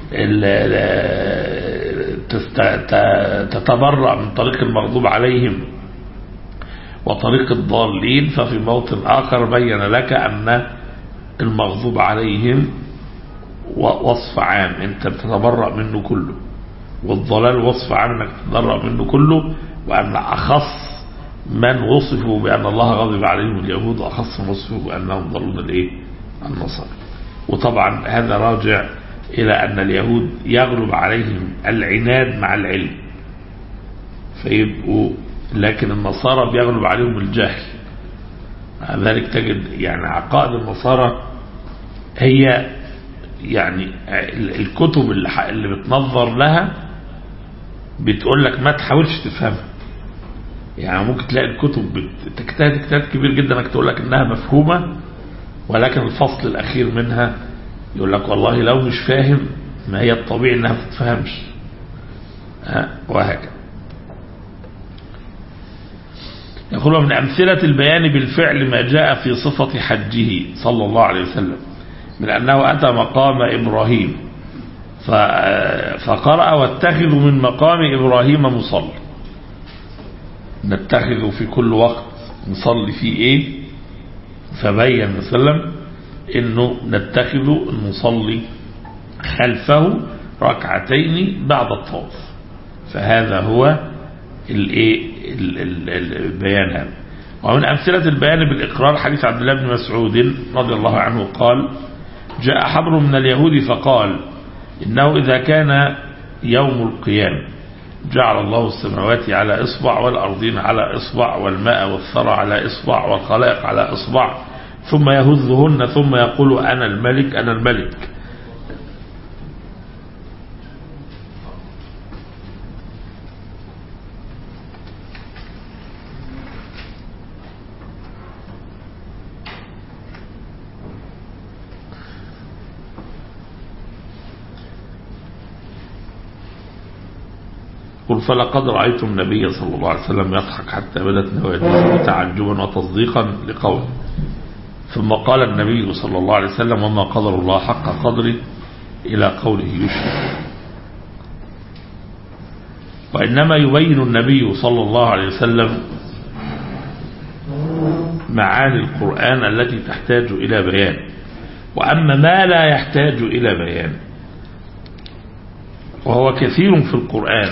تتبرأ من طريق المغضوب عليهم وطريق الضالين ففي موطن آخر بين لك أن المغضوب عليهم وصف عام أنت بتتبرأ منه كله والضلال وصف عام أنك تتبرأ منه كله وأن أخص من وصفوا بأن الله غضب عليهم اليهود وأخص من وصفوا بأنهم ضلون الإيه النصارى وطبعا هذا راجع إلى أن اليهود يغلب عليهم العناد مع العلم فيبقوا لكن النصارى بيغلب عليهم الجهل ذلك تجد يعني عقائد النصارى هي يعني الكتب اللي, اللي بتنظر لها بتقول لك ما تحاولش تفهمها يعني ممكن تلاقي الكتب تجتهد اجتهاد كبير جدا انك تقول لك انها مفهومة ولكن الفصل الاخير منها يقول لك والله لو مش فاهم ما هي الطبيعي انها ما تتفهمش وهكذا يقول من أمثلة البيان بالفعل ما جاء في صفة حجه صلى الله عليه وسلم من أنه أتى مقام إبراهيم فقرأ واتخذوا من مقام إبراهيم مصلى نتخذ في كل وقت نصلي فيه إيه فبين وسلم انه نتخذ نصلي خلفه ركعتين بعد الطواف فهذا هو الايه البيان هذا ومن أمثلة البيان بالإقرار حديث عبد الله بن مسعود رضي الله عنه قال جاء حبر من اليهود فقال إنه إذا كان يوم القيامة جعل الله السماوات على إصبع والأرضين على إصبع والماء والثرى على إصبع والخلائق على إصبع ثم يهزهن ثم يقول أنا الملك أنا الملك قل فلقد رأيت النبي صلى الله عليه وسلم يضحك حتى بدت نواجذه تعجبا وتصديقا لقوله ثم قال النبي صلى الله عليه وسلم وما قدر الله حق قدره إلى قوله يشرك وإنما يبين النبي صلى الله عليه وسلم معاني القرآن التي تحتاج إلى بيان وأما ما لا يحتاج إلى بيان وهو كثير في القرآن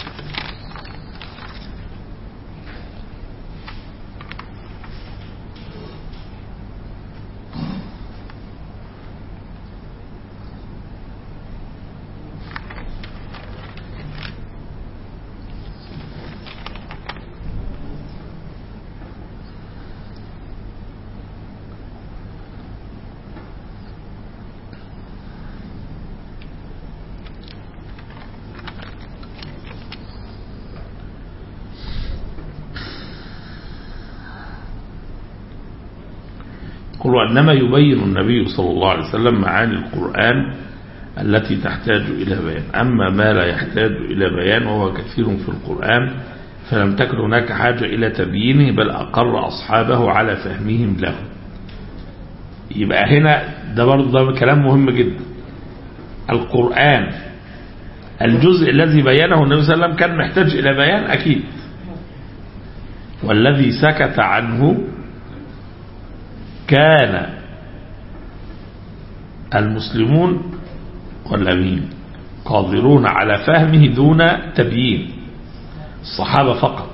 يقول وإنما يبين النبي صلى الله عليه وسلم معاني القرآن التي تحتاج إلى بيان أما ما لا يحتاج إلى بيان وهو كثير في القرآن فلم تكن هناك حاجة إلى تبيينه بل أقر أصحابه على فهمهم له يبقى هنا ده برضه ده كلام مهم جدا القرآن الجزء الذي بينه النبي صلى الله عليه وسلم كان محتاج إلى بيان أكيد والذي سكت عنه كان المسلمون ولا مين قادرون على فهمه دون تبيين الصحابة فقط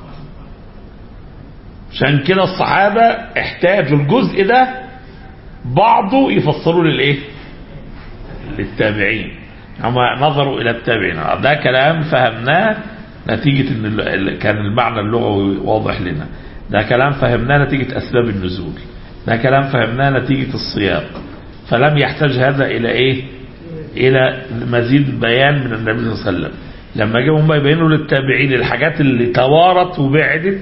عشان كده الصحابة احتاجوا الجزء ده بعضه يفسروا للايه للتابعين هم نظروا الى التابعين ده كلام فهمناه نتيجة ان ال- كان المعنى اللغوي واضح لنا ده كلام فهمناه نتيجة اسباب النزول ده كلام فهمناه نتيجة السياق فلم يحتاج هذا الى ايه الى مزيد بيان من النبي صلى الله عليه وسلم لما جاءوا هم يبينوا للتابعين الحاجات اللي توارت وبعدت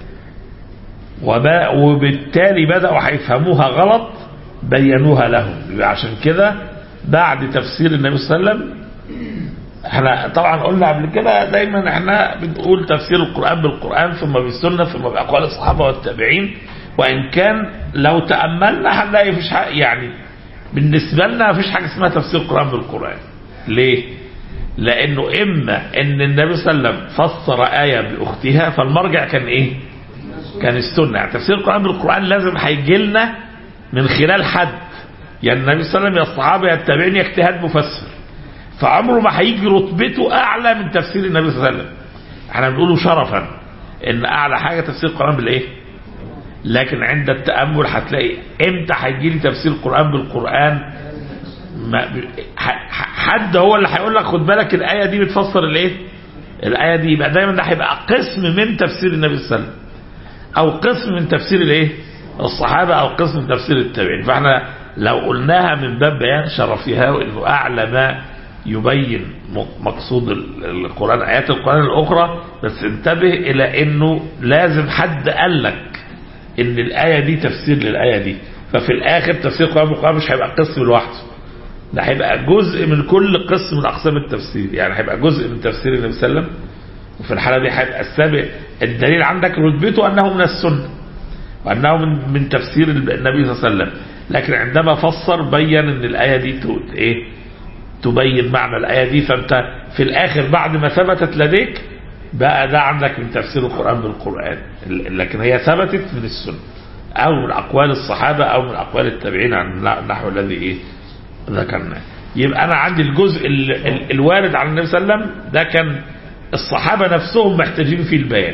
وب- وبالتالي بدأوا هيفهموها غلط بينوها لهم يبقى عشان كده بعد تفسير النبي صلى الله عليه وسلم احنا طبعا قلنا قبل كده دايما احنا بنقول تفسير القرآن بالقرآن ثم بالسنة ثم بأقوال الصحابة والتابعين وإن كان لو تأملنا هنلاقي فيش حق يعني بالنسبة لنا مفيش حاجة اسمها تفسير القرآن بالقرآن ليه؟ لأنه إما إن النبي صلى الله عليه وسلم فسر آية بأختها فالمرجع كان إيه؟ كان السنة يعني تفسير القرآن بالقرآن لازم هيجي لنا من خلال حد يعني النبي صلى الله عليه وسلم يا الصحابة يا التابعين يا اجتهاد مفسر فعمره ما هيجي رتبته أعلى من تفسير النبي صلى الله عليه وسلم احنا بنقوله شرفا إن أعلى حاجة تفسير القرآن بالإيه؟ لكن عند التأمل هتلاقي امتى هيجي لي تفسير القرآن بالقرآن ما ح- ح- حد هو اللي هيقول لك خد بالك الآية دي بتفسر الايه الآية دي يبقى دايما ده هيبقى قسم من تفسير النبي صلى الله عليه وسلم أو قسم من تفسير الايه الصحابة أو قسم من تفسير التابعين فاحنا لو قلناها من باب بيان شرفها وإنه أعلى ما يبين م- مقصود ال- القرآن آيات القرآن الأخرى بس انتبه إلى إنه لازم حد قال لك ان الآية دي تفسير للآية دي ففي الآخر تفسير القرآن بالقرآن مش هيبقى قسم لوحده ده هيبقى جزء من كل قسم من أقسام التفسير يعني هيبقى جزء من تفسير النبي صلى الله عليه وسلم وفي الحالة دي هيبقى السابق الدليل عندك رتبته أنه من السنة وأنه من, من تفسير النبي صلى الله عليه وسلم لكن عندما فسر بين ان الآية دي ت- ايه تبين معنى الآية دي فأنت في الآخر بعد ما ثبتت لديك بقى ده عندك من تفسير القرآن بالقرآن ال- لكن هي ثبتت من السنة أو من أقوال الصحابة أو من أقوال التابعين عن النحو الذي إيه ذكرناه يبقى أنا عندي الجزء ال ال الوارد عن النبي صلى الله عليه وسلم ده كان الصحابة نفسهم محتاجين فيه البيان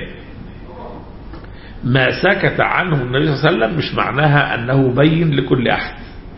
ما سكت عنه النبي صلى الله عليه وسلم مش معناها أنه بين لكل أحد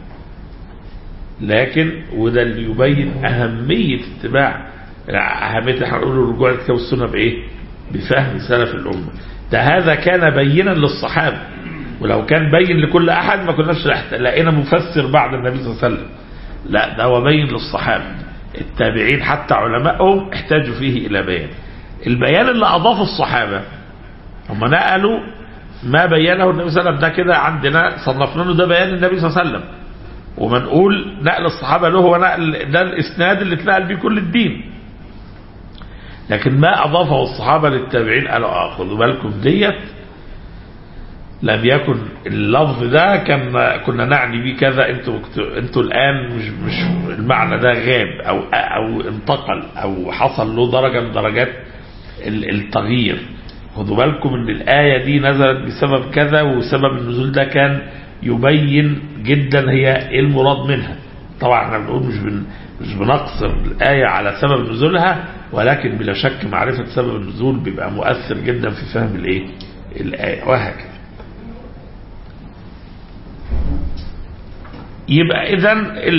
لكن وده اللي يبين أهمية اتباع أهمية احنا نقول الرجوع للكتاب والسنة بإيه؟ بفهم سلف الأمة ده هذا كان بينا للصحابة ولو كان بين لكل أحد ما كناش لحت- لقينا مفسر بعد النبي صلى الله عليه وسلم لا ده هو بين للصحابة التابعين حتى علمائهم احتاجوا فيه إلى بيان البيان اللي أضافه الصحابة هم نقلوا ما بينه النبي صلى الله عليه وسلم ده كده عندنا صنفنا له ده بيان النبي صلى الله عليه وسلم وما نقول نقل الصحابة له هو نقل ده الإسناد اللي اتنقل بيه كل الدين لكن ما أضافه الصحابة للتابعين قالوا آه خدوا بالكم ديت لم يكن اللفظ ده كان كنا نعني بيه كذا انتوا انتوا الان مش مش المعنى ده غاب او او انتقل او حصل له درجه من درجات ال- التغيير خدوا بالكم ان الايه دي نزلت بسبب كذا وسبب النزول ده كان يبين جدا هي ايه المراد منها طبعا احنا بنقول مش بن مش بنقصر الايه على سبب نزولها ولكن بلا شك معرفه سبب النزول بيبقى مؤثر جدا في فهم الايه الايه وهكذا يبقى اذا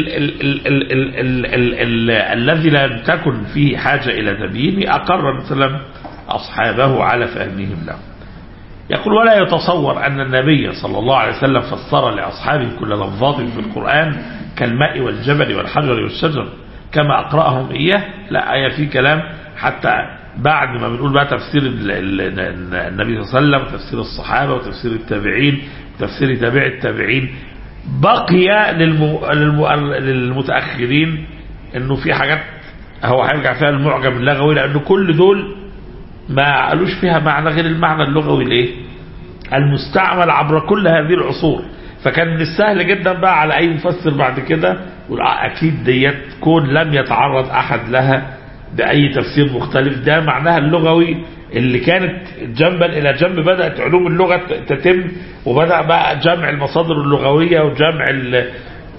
الذي لم تكن فيه حاجة إلى تبيين أقر مثلا أصحابه على فهمهم له يقول ولا يتصور أن النبي صلى الله عليه وسلم فسر لأصحابه كل لفظات في القرآن كالماء والجبل والحجر والشجر كما أقرأهم إياه لا آية في كلام حتى بعد ما بنقول بقى تفسير ال- ال- النبي صلى الله عليه وسلم وتفسير الصحابة وتفسير التابعين وتفسير تابع التابعين بقي للمو... للمو... للمتأخرين انه في حاجات هو هيرجع فيها المعجم اللغوي لان كل دول ما قالوش فيها معنى غير المعنى اللغوي الايه المستعمل عبر كل هذه العصور فكان من السهل جدا بقى على اي مفسر بعد كده يقول آه اكيد ديت كون لم يتعرض احد لها باي تفسير مختلف ده معناها اللغوي اللي كانت جنبا الى جنب بدات علوم اللغه تتم وبدا بقى جمع المصادر اللغويه وجمع ال-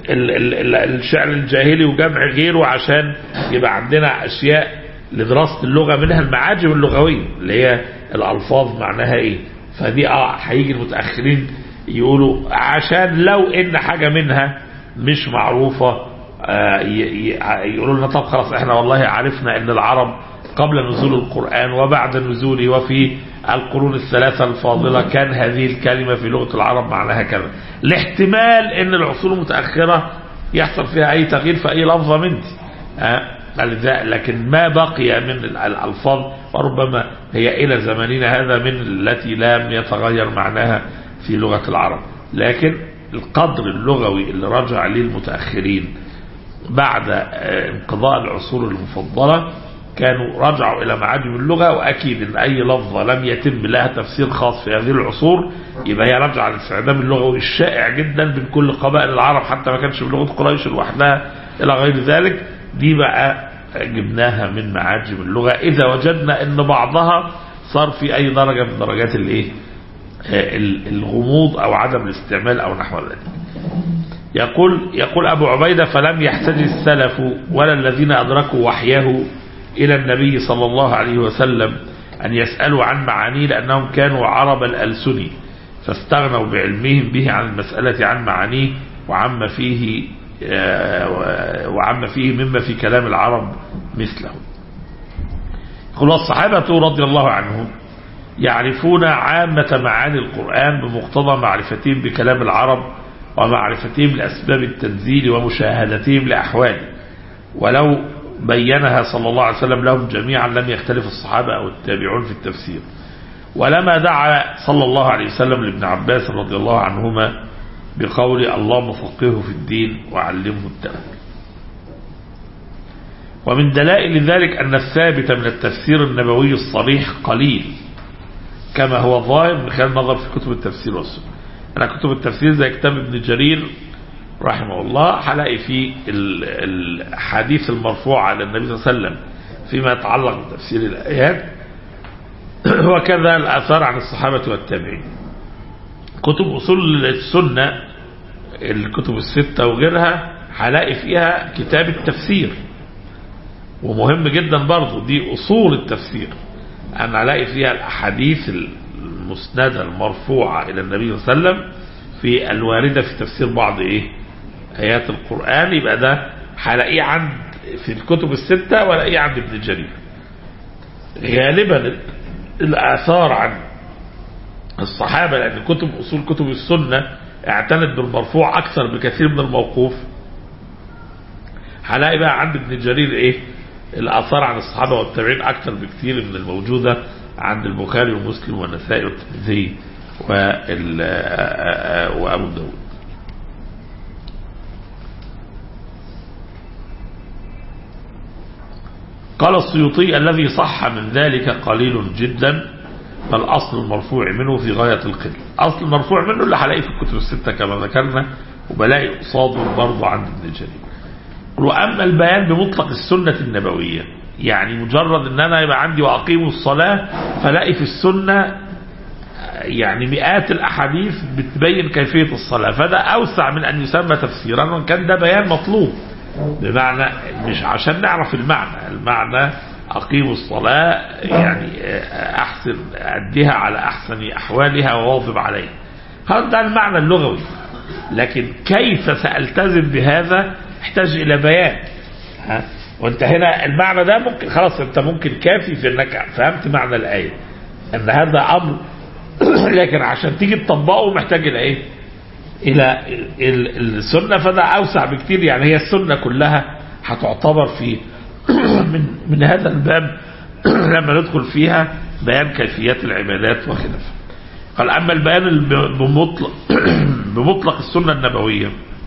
ال- ال- ال- الشعر الجاهلي وجمع غيره عشان يبقى عندنا أشياء لدراسة اللغة منها المعاجم اللغوية اللي هي الألفاظ معناها إيه فدي اه هيجي المتأخرين يقولوا عشان لو إن حاجة منها مش معروفة آه، ي- ي- يقولوا لنا طب خلاص احنا والله عرفنا ان العرب قبل نزول القرآن وبعد نزوله وفي القرون الثلاثة الفاضلة كان هذه الكلمة في لغة العرب معناها كذا الاحتمال ان العصور المتأخرة يحصل فيها اي تغيير في اي لفظة من دي آه، لذا- لكن ما بقي من ال- الألفاظ وربما هي إلى زماننا هذا من التي لم يتغير معناها في لغة العرب لكن القدر اللغوي اللي رجع عليه المتأخرين بعد آه، انقضاء العصور المفضلة كانوا رجعوا إلى معاجم اللغة وأكيد أن أي لفظة لم يتم لها تفسير خاص في هذه العصور يبقى هي راجعة للاستخدام اللغوي الشائع جدا بين كل قبائل العرب حتى ما كانش بلغة قريش لوحدها إلى غير ذلك دي بقى جبناها من معاجم اللغة إذا وجدنا أن بعضها صار في أي درجة من درجات الإيه آه، ال- الغموض أو عدم الاستعمال أو نحو ذلك يقول يقول أبو عبيدة فلم يحتج السلف ولا الذين أدركوا وحيه إلى النبي صلى الله عليه وسلم أن يسألوا عن معانيه لأنهم كانوا عرب الألسن فاستغنوا بعلمهم به عن المسألة عن معانيه وعما فيه آه، وعما فيه مما في كلام العرب مثله يقول والصحابة رضي الله عنهم يعرفون عامة معاني القرآن بمقتضى معرفتهم بكلام العرب ومعرفتهم لأسباب التنزيل ومشاهدتهم لأحواله ولو بينها صلى الله عليه وسلم لهم جميعا لم يختلف الصحابة أو التابعون في التفسير ولما دعا صلى الله عليه وسلم لابن عباس رضي الله عنهما بقول اللهم فقهه في الدين وعلمه التأويل ومن دلائل ذلك أن الثابت من التفسير النبوي الصريح قليل كما هو ظاهر من خلال النظر في كتب التفسير والسنة أنا كتب التفسير زي كتاب ابن جرير رحمه الله هلاقي فيه ال- الحديث المرفوع على النبي صلى الله عليه وسلم فيما يتعلق بتفسير الآيات وكذا الآثار عن الصحابة والتابعين كتب أصول السنة الكتب الستة وغيرها هلاقي فيها كتاب التفسير ومهم جدا برضو دي أصول التفسير أنا ألاقي فيها الأحاديث المسندة المرفوعة إلى النبي صلى الله عليه وسلم في الواردة في تفسير بعض إيه آيات القرآن يبقى ده هلاقيه عند في الكتب الستة ولاقيه عند ابن جرير غالبا الآثار عن الصحابة لأن كتب أصول كتب السنة اعتنت بالمرفوع أكثر بكثير من الموقوف هلاقي بقى عند ابن جرير إيه الآثار عن الصحابة والتابعين أكثر بكثير من الموجودة عند البخاري ومسلم والنسائي والترمذي وال- وأبو داود قال السيوطي الذي صح من ذلك قليل جدا فالأصل المرفوع منه في غاية القلة أصل المرفوع منه اللي هلاقيه في الكتب الستة كما ذكرنا وبلاقي قصاده برضه عند ابن جرير وأما البيان بمطلق السنة النبوية يعني مجرد ان انا يبقى عندي واقيموا الصلاة فلاقي في السنة يعني مئات الاحاديث بتبين كيفية الصلاة فده اوسع من ان يسمى تفسيرا وان كان ده بيان مطلوب بمعنى مش عشان نعرف المعنى المعنى اقيموا الصلاة يعني احسن اديها على احسن احوالها وواظب عليها هذا ده المعنى اللغوي لكن كيف سألتزم بهذا يحتاج الى بيان ها وانت هنا المعنى ده ممكن خلاص انت ممكن كافي في انك فهمت معنى الآية ان هذا امر لكن عشان تيجي تطبقه محتاج الى ايه الى ال- السنة فده اوسع بكتير يعني هي السنة كلها هتعتبر في من من هذا الباب لما ندخل فيها بيان كيفيات العبادات وخلافها قال اما البيان الب- بمطلق بمطلق السنة النبوية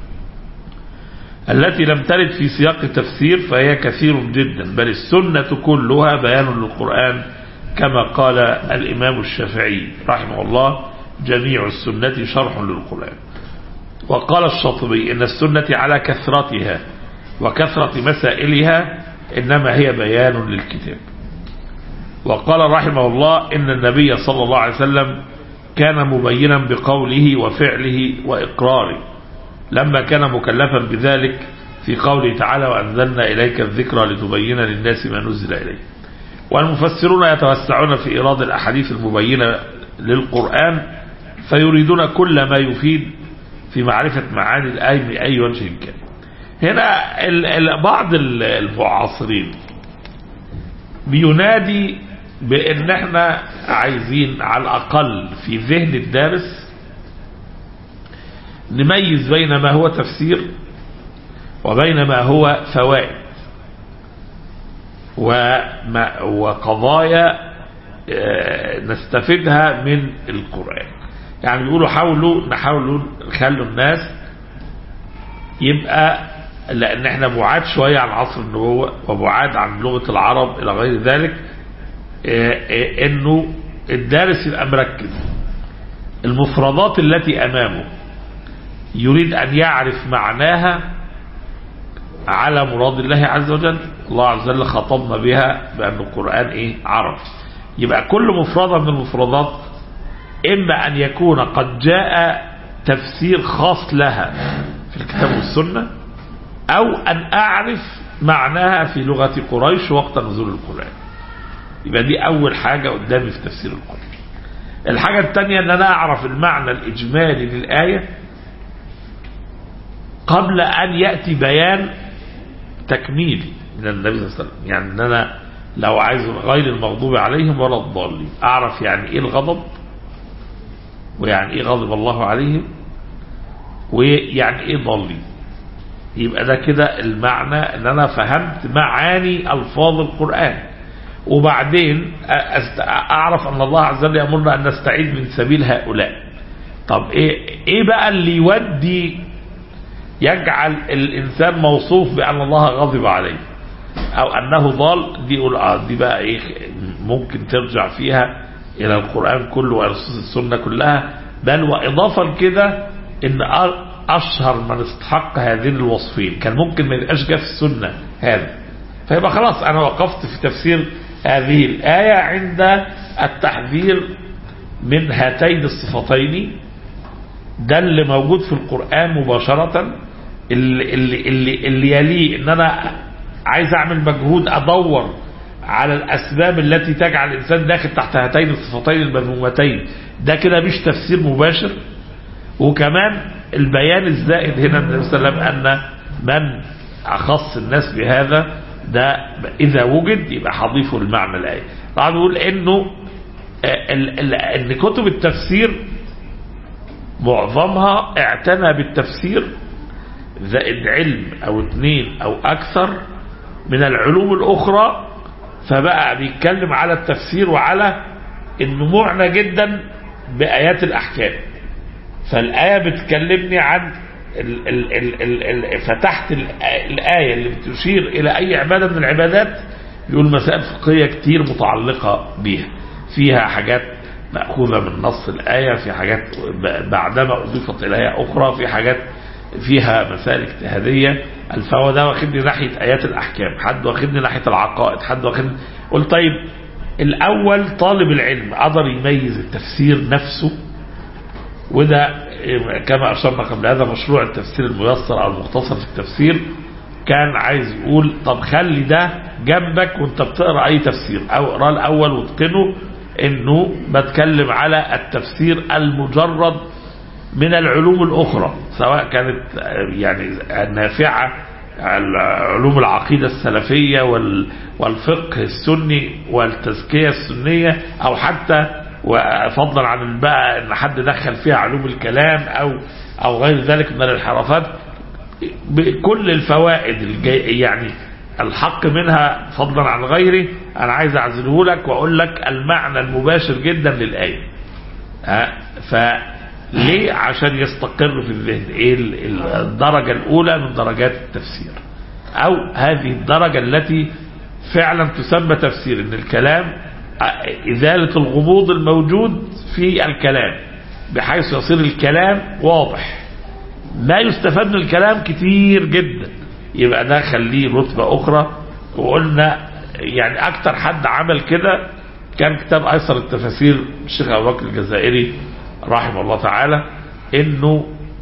التي لم ترد في سياق التفسير فهي كثير جدا بل السنة كلها بيان للقرآن كما قال الإمام الشافعي رحمه الله جميع السنة شرح للقرآن وقال الشاطبي إن السنة على كثرتها وكثرة مسائلها إنما هي بيان للكتاب وقال رحمه الله إن النبي صلى الله عليه وسلم كان مبينا بقوله وفعله وإقراره لما كان مكلفا بذلك في قوله تعالى وأنزلنا إليك الذكرى لتبين للناس ما نزل إليه والمفسرون يتوسعون في إيراد الأحاديث المبينة للقرآن فيريدون كل ما يفيد في معرفة معاني الآية من أي وجه كان هنا ال ال بعض المعاصرين بينادي بان احنا عايزين على الاقل في ذهن الدارس نميز بين ما هو تفسير وبين ما هو فوائد وما وقضايا نستفيدها من القرآن يعني بيقولوا حاولوا نحاولوا نخلوا الناس يبقى لان احنا بعاد شوية عن عصر النبوة وبعاد عن لغة العرب الى غير ذلك انه الدارس يبقى مركز المفردات التي امامه يريد ان يعرف معناها على مراد الله عز وجل الله عز وجل خطبنا بها بان القرآن ايه عرب يبقى كل مفردة من المفردات اما ان يكون قد جاء تفسير خاص لها في الكتاب والسنة او ان اعرف معناها في لغة قريش وقت نزول القرآن يبقى دي اول حاجة قدامي في تفسير القرآن الحاجة الثانية ان انا اعرف المعنى الاجمالي للآية قبل ان يأتي بيان تكميلي من النبي صلى الله عليه وسلم يعني ان انا لو عايز غير المغضوب عليهم ولا الضالين اعرف يعني ايه الغضب ويعني ايه غضب الله عليهم ويعني ايه ضالين يبقى ده كده المعنى ان انا فهمت معاني الفاظ القرآن وبعدين اعرف ان الله عز وجل يامرنا ان نستعيد من سبيل هؤلاء طب ايه ايه بقى اللي يودي يجعل الانسان موصوف بان الله غضب عليه او انه ضال دي يقول اه دي بقى ايه ممكن ترجع فيها الى القرآن كله ونصوص السنة كلها بل واضافا لكده ان اشهر من استحق هذين الوصفين كان ممكن ما يبقاش جه في السنة هذا فيبقى خلاص انا وقفت في تفسير هذه الآية عند التحذير من هاتين الصفتين ده اللي موجود في القرآن مباشرة اللي, اللي, اللي, اللي يليه ان انا عايز اعمل مجهود ادور على الاسباب التي تجعل الانسان داخل تحت هاتين الصفتين المذمومتين ده كده مش تفسير مباشر وكمان البيان الزائد هنا من النبي صلى الله عليه وسلم ان من اخص الناس بهذا ده اذا وجد يبقى هضيفه المعنى الايه طبعا بيقول انه ان كتب التفسير معظمها اعتنى بالتفسير زائد علم او اتنين او اكثر من العلوم الاخرى فبقى بيتكلم على التفسير وعلى انه معنى جدا بايات الاحكام فالايه بتكلمني عن ال ال ال ال ال فتحت الايه اللي بتشير الى اي عباده من العبادات بيقول مسائل فقهيه كتير متعلقه بيها فيها حاجات مأخوذة من نص الآية في حاجات بعدما أضيفت إليها أخرى في حاجات فيها مسائل اجتهادية الفهو ده واخدني ناحية آيات الأحكام حد واخدني ناحية العقائد حد واخدني قلت طيب الأول طالب العلم قدر يميز التفسير نفسه وده كما أشرنا قبل هذا مشروع التفسير الميسر أو المختصر في التفسير كان عايز يقول طب خلي ده جنبك وانت بتقرأ أي تفسير أو اقراه الأول واتقنه انه بتكلم على التفسير المجرد من العلوم الاخرى سواء كانت يعني نافعة علوم العقيدة السلفية والفقه السني والتزكية السنية او حتى فضلا عن بقى ان حد دخل فيها علوم الكلام او او غير ذلك من الانحرافات بكل الفوائد يعني الحق منها فضلا عن غيره انا عايز اعزله لك واقول لك المعنى المباشر جدا للآية فليه عشان يستقر في الذهن ايه الدرجة الاولى من درجات التفسير او هذه الدرجة التي فعلا تسمى تفسير ان الكلام ازالة الغموض الموجود في الكلام بحيث يصير الكلام واضح ما يستفاد من الكلام كتير جدا يبقى ده خليه رتبة أخرى وقلنا يعني أكتر حد عمل كده كان كتاب أيسر التفاسير الشيخ أبو بكر الجزائري رحمه الله تعالى إنه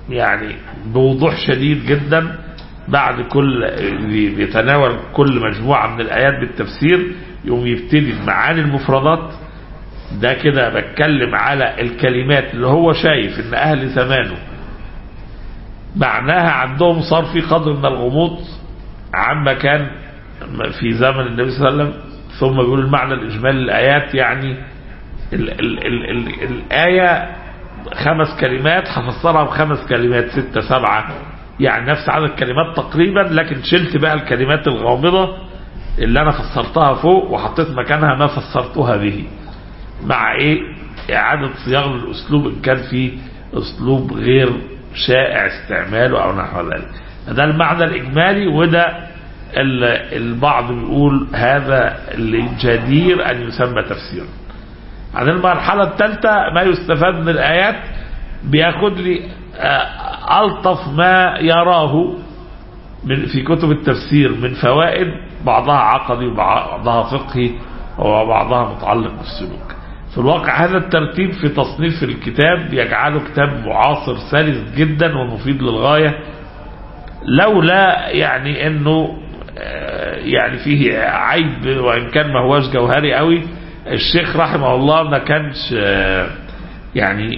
يعني بوضوح شديد جدا بعد كل بيتناول كل مجموعة من الآيات بالتفسير يوم يبتدي معاني المفردات ده كده بتكلم على الكلمات اللي هو شايف ان اهل زمانه معناها عندهم صار في قدر من الغموض عما كان في زمن النبي صلى الله عليه وسلم ثم بيقول المعنى الإجمالي للآيات يعني ال ال ال ال الآية خمس كلمات هفسرها بخمس كلمات ستة سبعة يعني نفس عدد الكلمات تقريبا لكن شلت بقى الكلمات الغامضة اللي أنا فسرتها فوق وحطيت مكانها ما فسرتها به مع إيه إعادة صياغة الأسلوب إن كان في أسلوب غير شائع استعماله أو نحو ذلك ده المعنى الإجمالي وده البعض بيقول هذا اللي جدير أن يسمى تفسيرا عن المرحلة الثالثة ما يستفاد من الآيات بياخد لي ألطف ما يراه من في كتب التفسير من فوائد بعضها عقدي وبعضها فقهي وبعضها متعلق بالسلوك في الواقع هذا الترتيب في تصنيف الكتاب يجعله كتاب معاصر سلس جدا ومفيد للغاية لولا يعني انه يعني فيه عيب وان كان ما هواش جوهري قوي الشيخ رحمه الله ما كانش يعني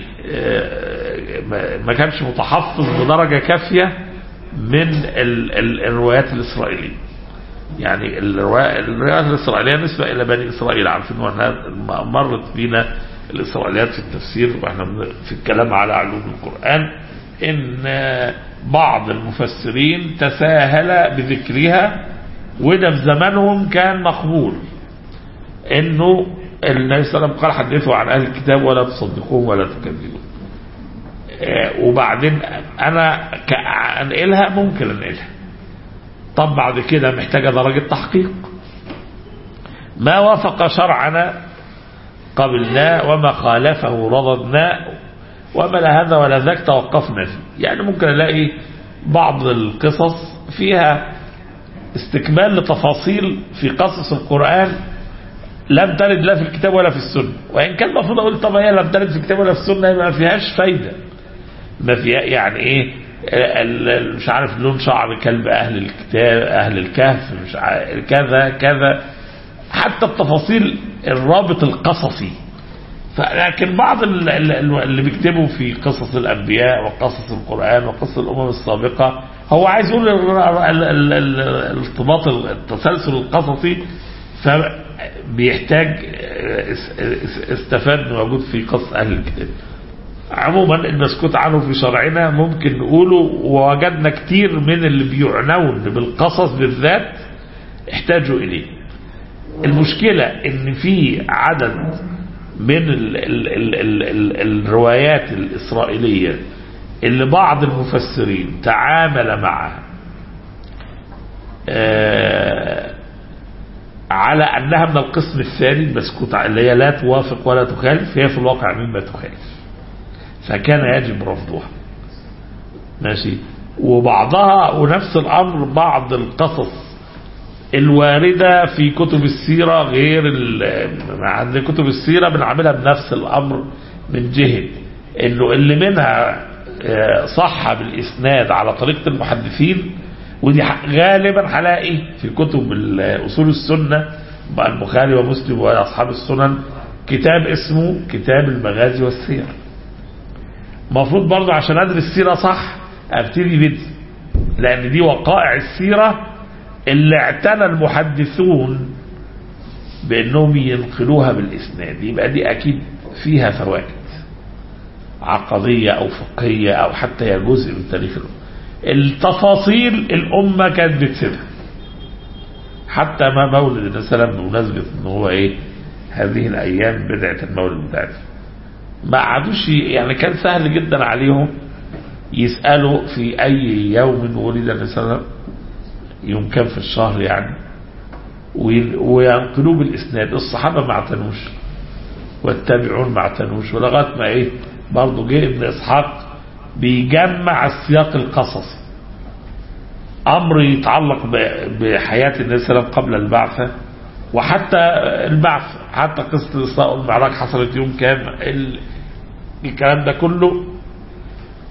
ما كانش متحفظ بدرجة كافية من الروايات الإسرائيلية يعني الروايات الإسرائيلية نسبة إلى بني إسرائيل عارفين وأنها مرت بينا الإسرائيليات في التفسير وإحنا في الكلام على علوم القرآن إن بعض المفسرين تساهل بذكرها وده في زمانهم كان مقبول انه النبي صلى الله عليه وسلم قال حدثوا عن اهل الكتاب ولا تصدقوهم ولا تكذبون وبعدين انا انقلها ممكن انقلها طب بعد كده محتاجه درجه تحقيق ما وافق شرعنا قبلناه وما خالفه رضضناه وما لا هذا ولا ذاك توقفنا فيه يعني ممكن الاقي بعض القصص فيها استكمال لتفاصيل في قصص القرآن لم ترد لا في الكتاب ولا في السنة وإن كان المفروض أقول طب هي لم ترد في الكتاب ولا في السنة ما فيهاش فايدة ما فيها يعني إيه مش عارف لون شعر كلب أهل الكتاب أهل الكهف مش عارف كذا كذا حتى التفاصيل الرابط القصصي لكن بعض اللي بيكتبوا في قصص الأنبياء وقصص القرآن وقصص الأمم السابقة هو عايز يقول الارتباط التسلسل القصصي فبيحتاج استفاد من موجود في قصص أهل الكتاب عموما المسكوت عنه في شرعنا ممكن نقوله ووجدنا كتير من اللي بيعنون بالقصص بالذات احتاجوا إليه المشكلة ان في عدد من ال ال ال ال ال الروايات الإسرائيلية اللي بعض المفسرين تعامل معها على أنها من القسم الثاني المسكوت اللي هي لا توافق ولا تخالف هي في الواقع مما تخالف فكان يجب رفضها ماشي وبعضها ونفس الأمر بعض القصص الواردة في كتب السيرة غير عند كتب السيرة بنعملها بنفس الأمر من جهة انه اللي منها صح بالإسناد على طريقة المحدثين ودي غالبا هلاقي في كتب أصول السنة البخاري ومسلم وأصحاب السنن كتاب اسمه كتاب المغازي والسير المفروض برضه عشان أدرس السيرة صح أبتدي بدي لأن دي وقائع السيرة اللي اعتنى المحدثون بأنهم ينقلوها بالإسناد يبقى دي أكيد فيها فوائد عقدية أو فقهية أو حتى هي جزء من تاريخ الأمة التفاصيل الأمة كانت بتسيبها حتى ما مولد النبي صلى الله عليه وسلم بمناسبة ان هو ايه هذه الايام بدعة المولد بتاعته ما عادوش يعني كان سهل جدا عليهم يسألوا في اي يوم ولد النبي صلى الله عليه وسلم يوم كان في الشهر يعني وينقلوه بالاسناد الصحابة ما اعتنوش والتابعون ما اعتنوش ولغايه ما ايه برضه جه ابن اسحاق بيجمع السياق القصصي امر يتعلق بحياه النبي صلى الله عليه وسلم قبل البعثه وحتى البعث حتى قصه الاسراء والمعراج حصلت يوم كام الكلام ده كله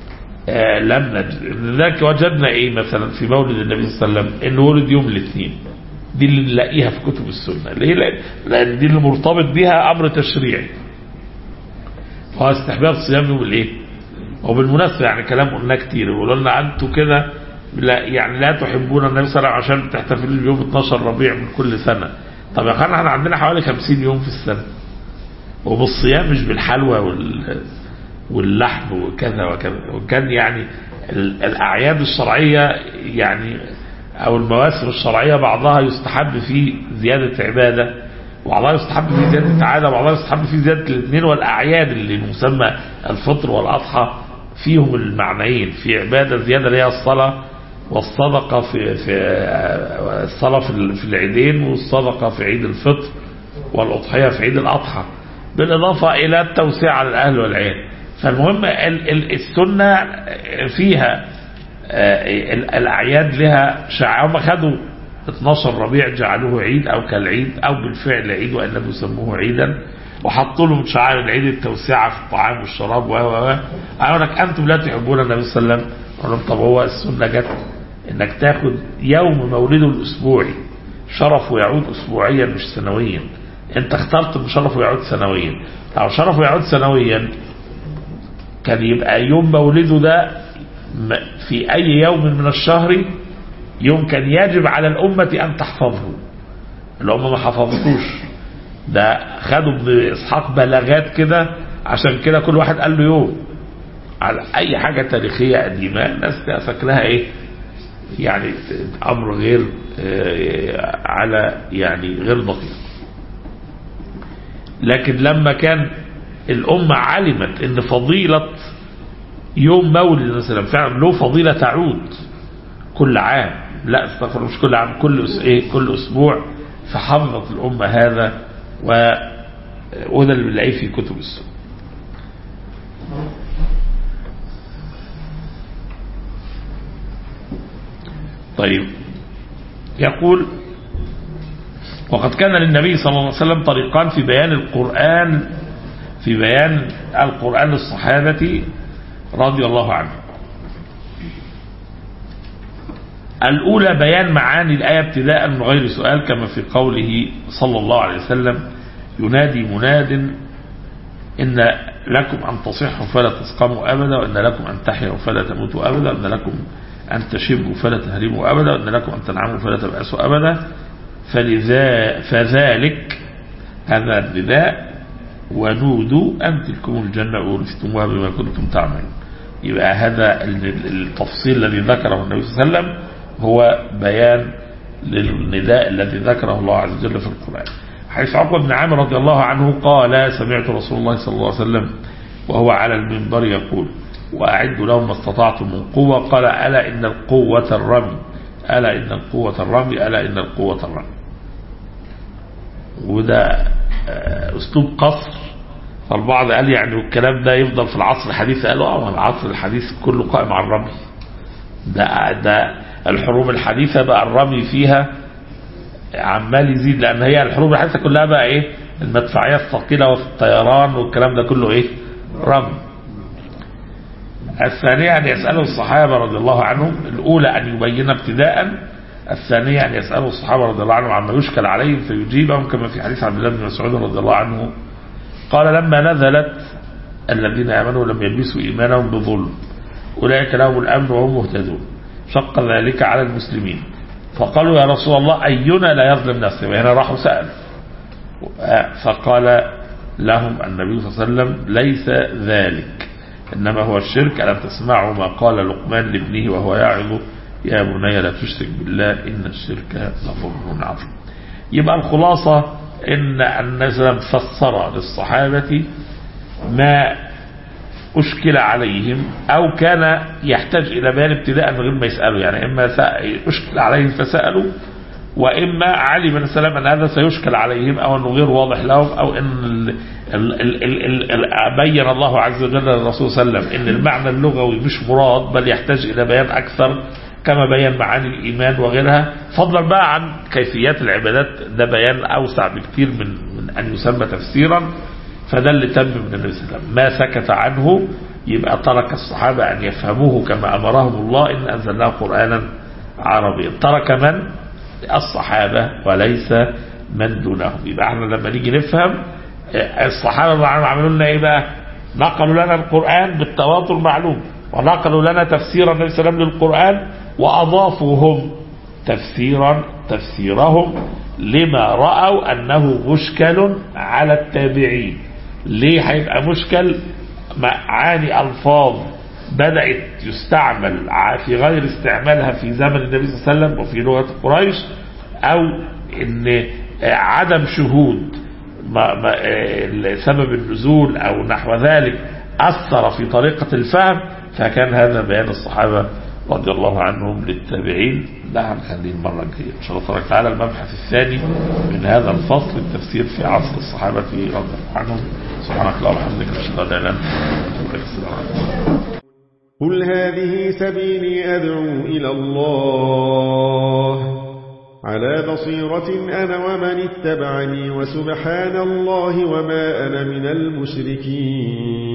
آه لم نجد لذلك وجدنا ايه مثلا في مولد النبي صلى الله عليه وسلم انه ولد يوم الاثنين دي اللي نلاقيها في كتب السنه ليه لأن- لان دي اللي مرتبط بها امر تشريعي هو استحباب صيام يوم الايه وبالمناسبه يعني كلام قلناه كتير يقولوا لنا انتوا كده لا يعني لا تحبون النبي صلى الله عليه وسلم عشان تحتفلوا بيوم 12 ربيع من كل سنه طب يا اخوانا احنا عندنا حوالي 50 يوم في السنه وبالصيام مش بالحلوى وال واللحم وكذا وكذا وكان يعني ال- الأعياد الشرعية يعني أو المواسم الشرعية بعضها يستحب فيه زيادة عبادة وبعضها يستحب فيه زيادة عادة وبعضها يستحب فيه زيادة الاثنين والأعياد اللي مسمى الفطر والأضحى فيهم المعنيين في عبادة زيادة اللي هي الصلاة والصدقة في في الصلاة في ال- في العيدين والصدقة في عيد الفطر والأضحية في عيد الأضحى بالإضافة إلى التوسيع على الأهل والعيال فالمهم ال- ال- السنة فيها آه، ال- الأعياد لها شعار هم خدوا 12 ربيع جعلوه عيد أو كالعيد أو بالفعل عيد وإن لم يسموه عيدا وحطوا له من شعائر العيد التوسعة في الطعام والشراب و و و قالوا لك أنتم لا تحبون النبي صلى الله عليه وسلم قالوا لهم طب هو السنة جت إنك تاخد يوم مولده الأسبوعي شرفه يعود أسبوعيا مش سنويا أنت اخترت إن شرفه يعود سنويا لو شرفه يعود سنويا كان يبقى يوم مولده ده م- في أي يوم من الشهر يوم كان يجب على الأمة أن تحفظه الأمة ما حفظتوش ده خدوا ابن إسحاق بلاغات كده عشان كده كل واحد قال له يوم على أي حاجة تاريخية قديمة الناس فاكراها إيه يعني أمر غير آه، على يعني غير دقيق لكن لما كان الأمة علمت ان فضيلة يوم مولد النبي صلى الله عليه وسلم فعلا له فضيلة تعود كل عام لا استغفر مش كل عام كل أس... إيه كل أسبوع فحفظت الأمة هذا و وده اللي بنلاقيه في كتب السنة طيب يقول وقد كان للنبي صلى الله عليه وسلم طريقان في بيان القرآن في بيان القرآن للصحابة رضي الله عنهم الأولى بيان معاني الآية ابتداء من غير سؤال كما في قوله صلى الله عليه وسلم ينادي مناد إن لكم أن تصحوا فلا تسقموا أبدا وإن لكم أن تحيوا فلا تموتوا أبدا وإن لكم أن تشبوا فلا تهرموا أبدا وإن لكم أن تنعموا فلا تبأسوا أبدا فلذا فذلك هذا النداء ونودوا أن تلكم الجنة أورثتموها بما كنتم تعملون يبقى هذا التفصيل الذي ذكره النبي صلى الله عليه وسلم هو بيان للنداء الذي ذكره الله عز وجل في القرآن حيث عقبة بن عامر رضي الله عنه قال سمعت رسول الله صلى الله عليه وسلم وهو على المنبر يقول وأعدوا لهم ما استطعتم من قوة قال ألا إن القوة الرمي ألا إن القوة الرمي ألا إن القوة الرمي وده أسلوب قصر فالبعض قال يعني الكلام ده يفضل في العصر الحديث قالوا اه العصر الحديث كله قائم على الرمي ده ده الحروب الحديثة بقى الرمي فيها عمال يزيد لأن هي الحروب الحديثة كلها بقى إيه المدفعية الثقيلة والطيران والكلام ده كله إيه رمي الثانية أن يسأله الصحابة رضي الله عنهم الأولى أن يبين ابتداء الثانية أن يسأله الصحابة رضي الله عنهم عما يشكل عليهم فيجيبهم كما في حديث عبد الله بن مسعود رضي الله عنه قال لما نزلت الذين آمنوا لم يلبسوا إيمانهم بظلم أولئك لهم الأمن وهم مهتدون شق ذلك على المسلمين فقالوا يا رسول الله أينا لا يظلم نفسه وهنا راحوا سألوا فقال لهم النبي صلى الله عليه وسلم ليس ذلك إنما هو الشرك ألم تسمعوا ما قال لقمان لابنه وهو يعظه يا بني لا تشرك بالله إن الشرك لظلم عظيم يبقى الخلاصة إن الناس فسر للصحابة ما أشكل عليهم أو كان يحتاج إلى بيان ابتداء من غير ما يسألوا يعني إما أشكل عليهم فسألوا وإما علم السلام أن هذا سيشكل عليهم أو أنه غير واضح لهم أو أن ال ال ال ال ال بين الله عز وجل للرسول صلى الله عليه وسلم أن المعنى اللغوي مش مراد بل يحتاج إلى بيان أكثر كما بين معاني الإيمان وغيرها فضلا بقى عن كيفيات العبادات ده بيان أوسع بكثير من, من أن يسمى تفسيرا فده اللي تم من النبي صلى الله عليه وسلم ما سكت عنه يبقى ترك الصحابة أن يفهموه كما أمرهم الله إن أنزلناه قرآنا عربيا ترك من الصحابة وليس من دونهم يبقى احنا لما نيجي نفهم الصحابة الله عنهم عملوا لنا ايه بقى نقلوا لنا القرآن بالتواتر معلوم ونقلوا لنا تفسير النبي صلى الله عليه وسلم للقرآن وأضافوا هم تفسيرا تفسيرهم لما رأوا أنه مشكل على التابعين ليه هيبقى مشكل معاني ألفاظ بدأت يستعمل في غير استعمالها في زمن النبي صلى الله عليه وسلم وفي لغة قريش أو إن عدم شهود ما ما سبب النزول أو نحو ذلك أثر في طريقة الفهم فكان هذا بيان الصحابة رضي الله عنهم للتابعين ده هنخليه المرة الجاية إن شاء الله تبارك وتعالى المبحث الثاني من هذا الفصل التفسير في عصر الصحابة رضي الله عنهم سبحانك اللهم وبحمدك أشهد أن لا إله إلا أنت السلام عليكم قل هذه سبيلي أدعو إلى الله على بصيرة أنا ومن اتبعني وسبحان الله وما أنا من المشركين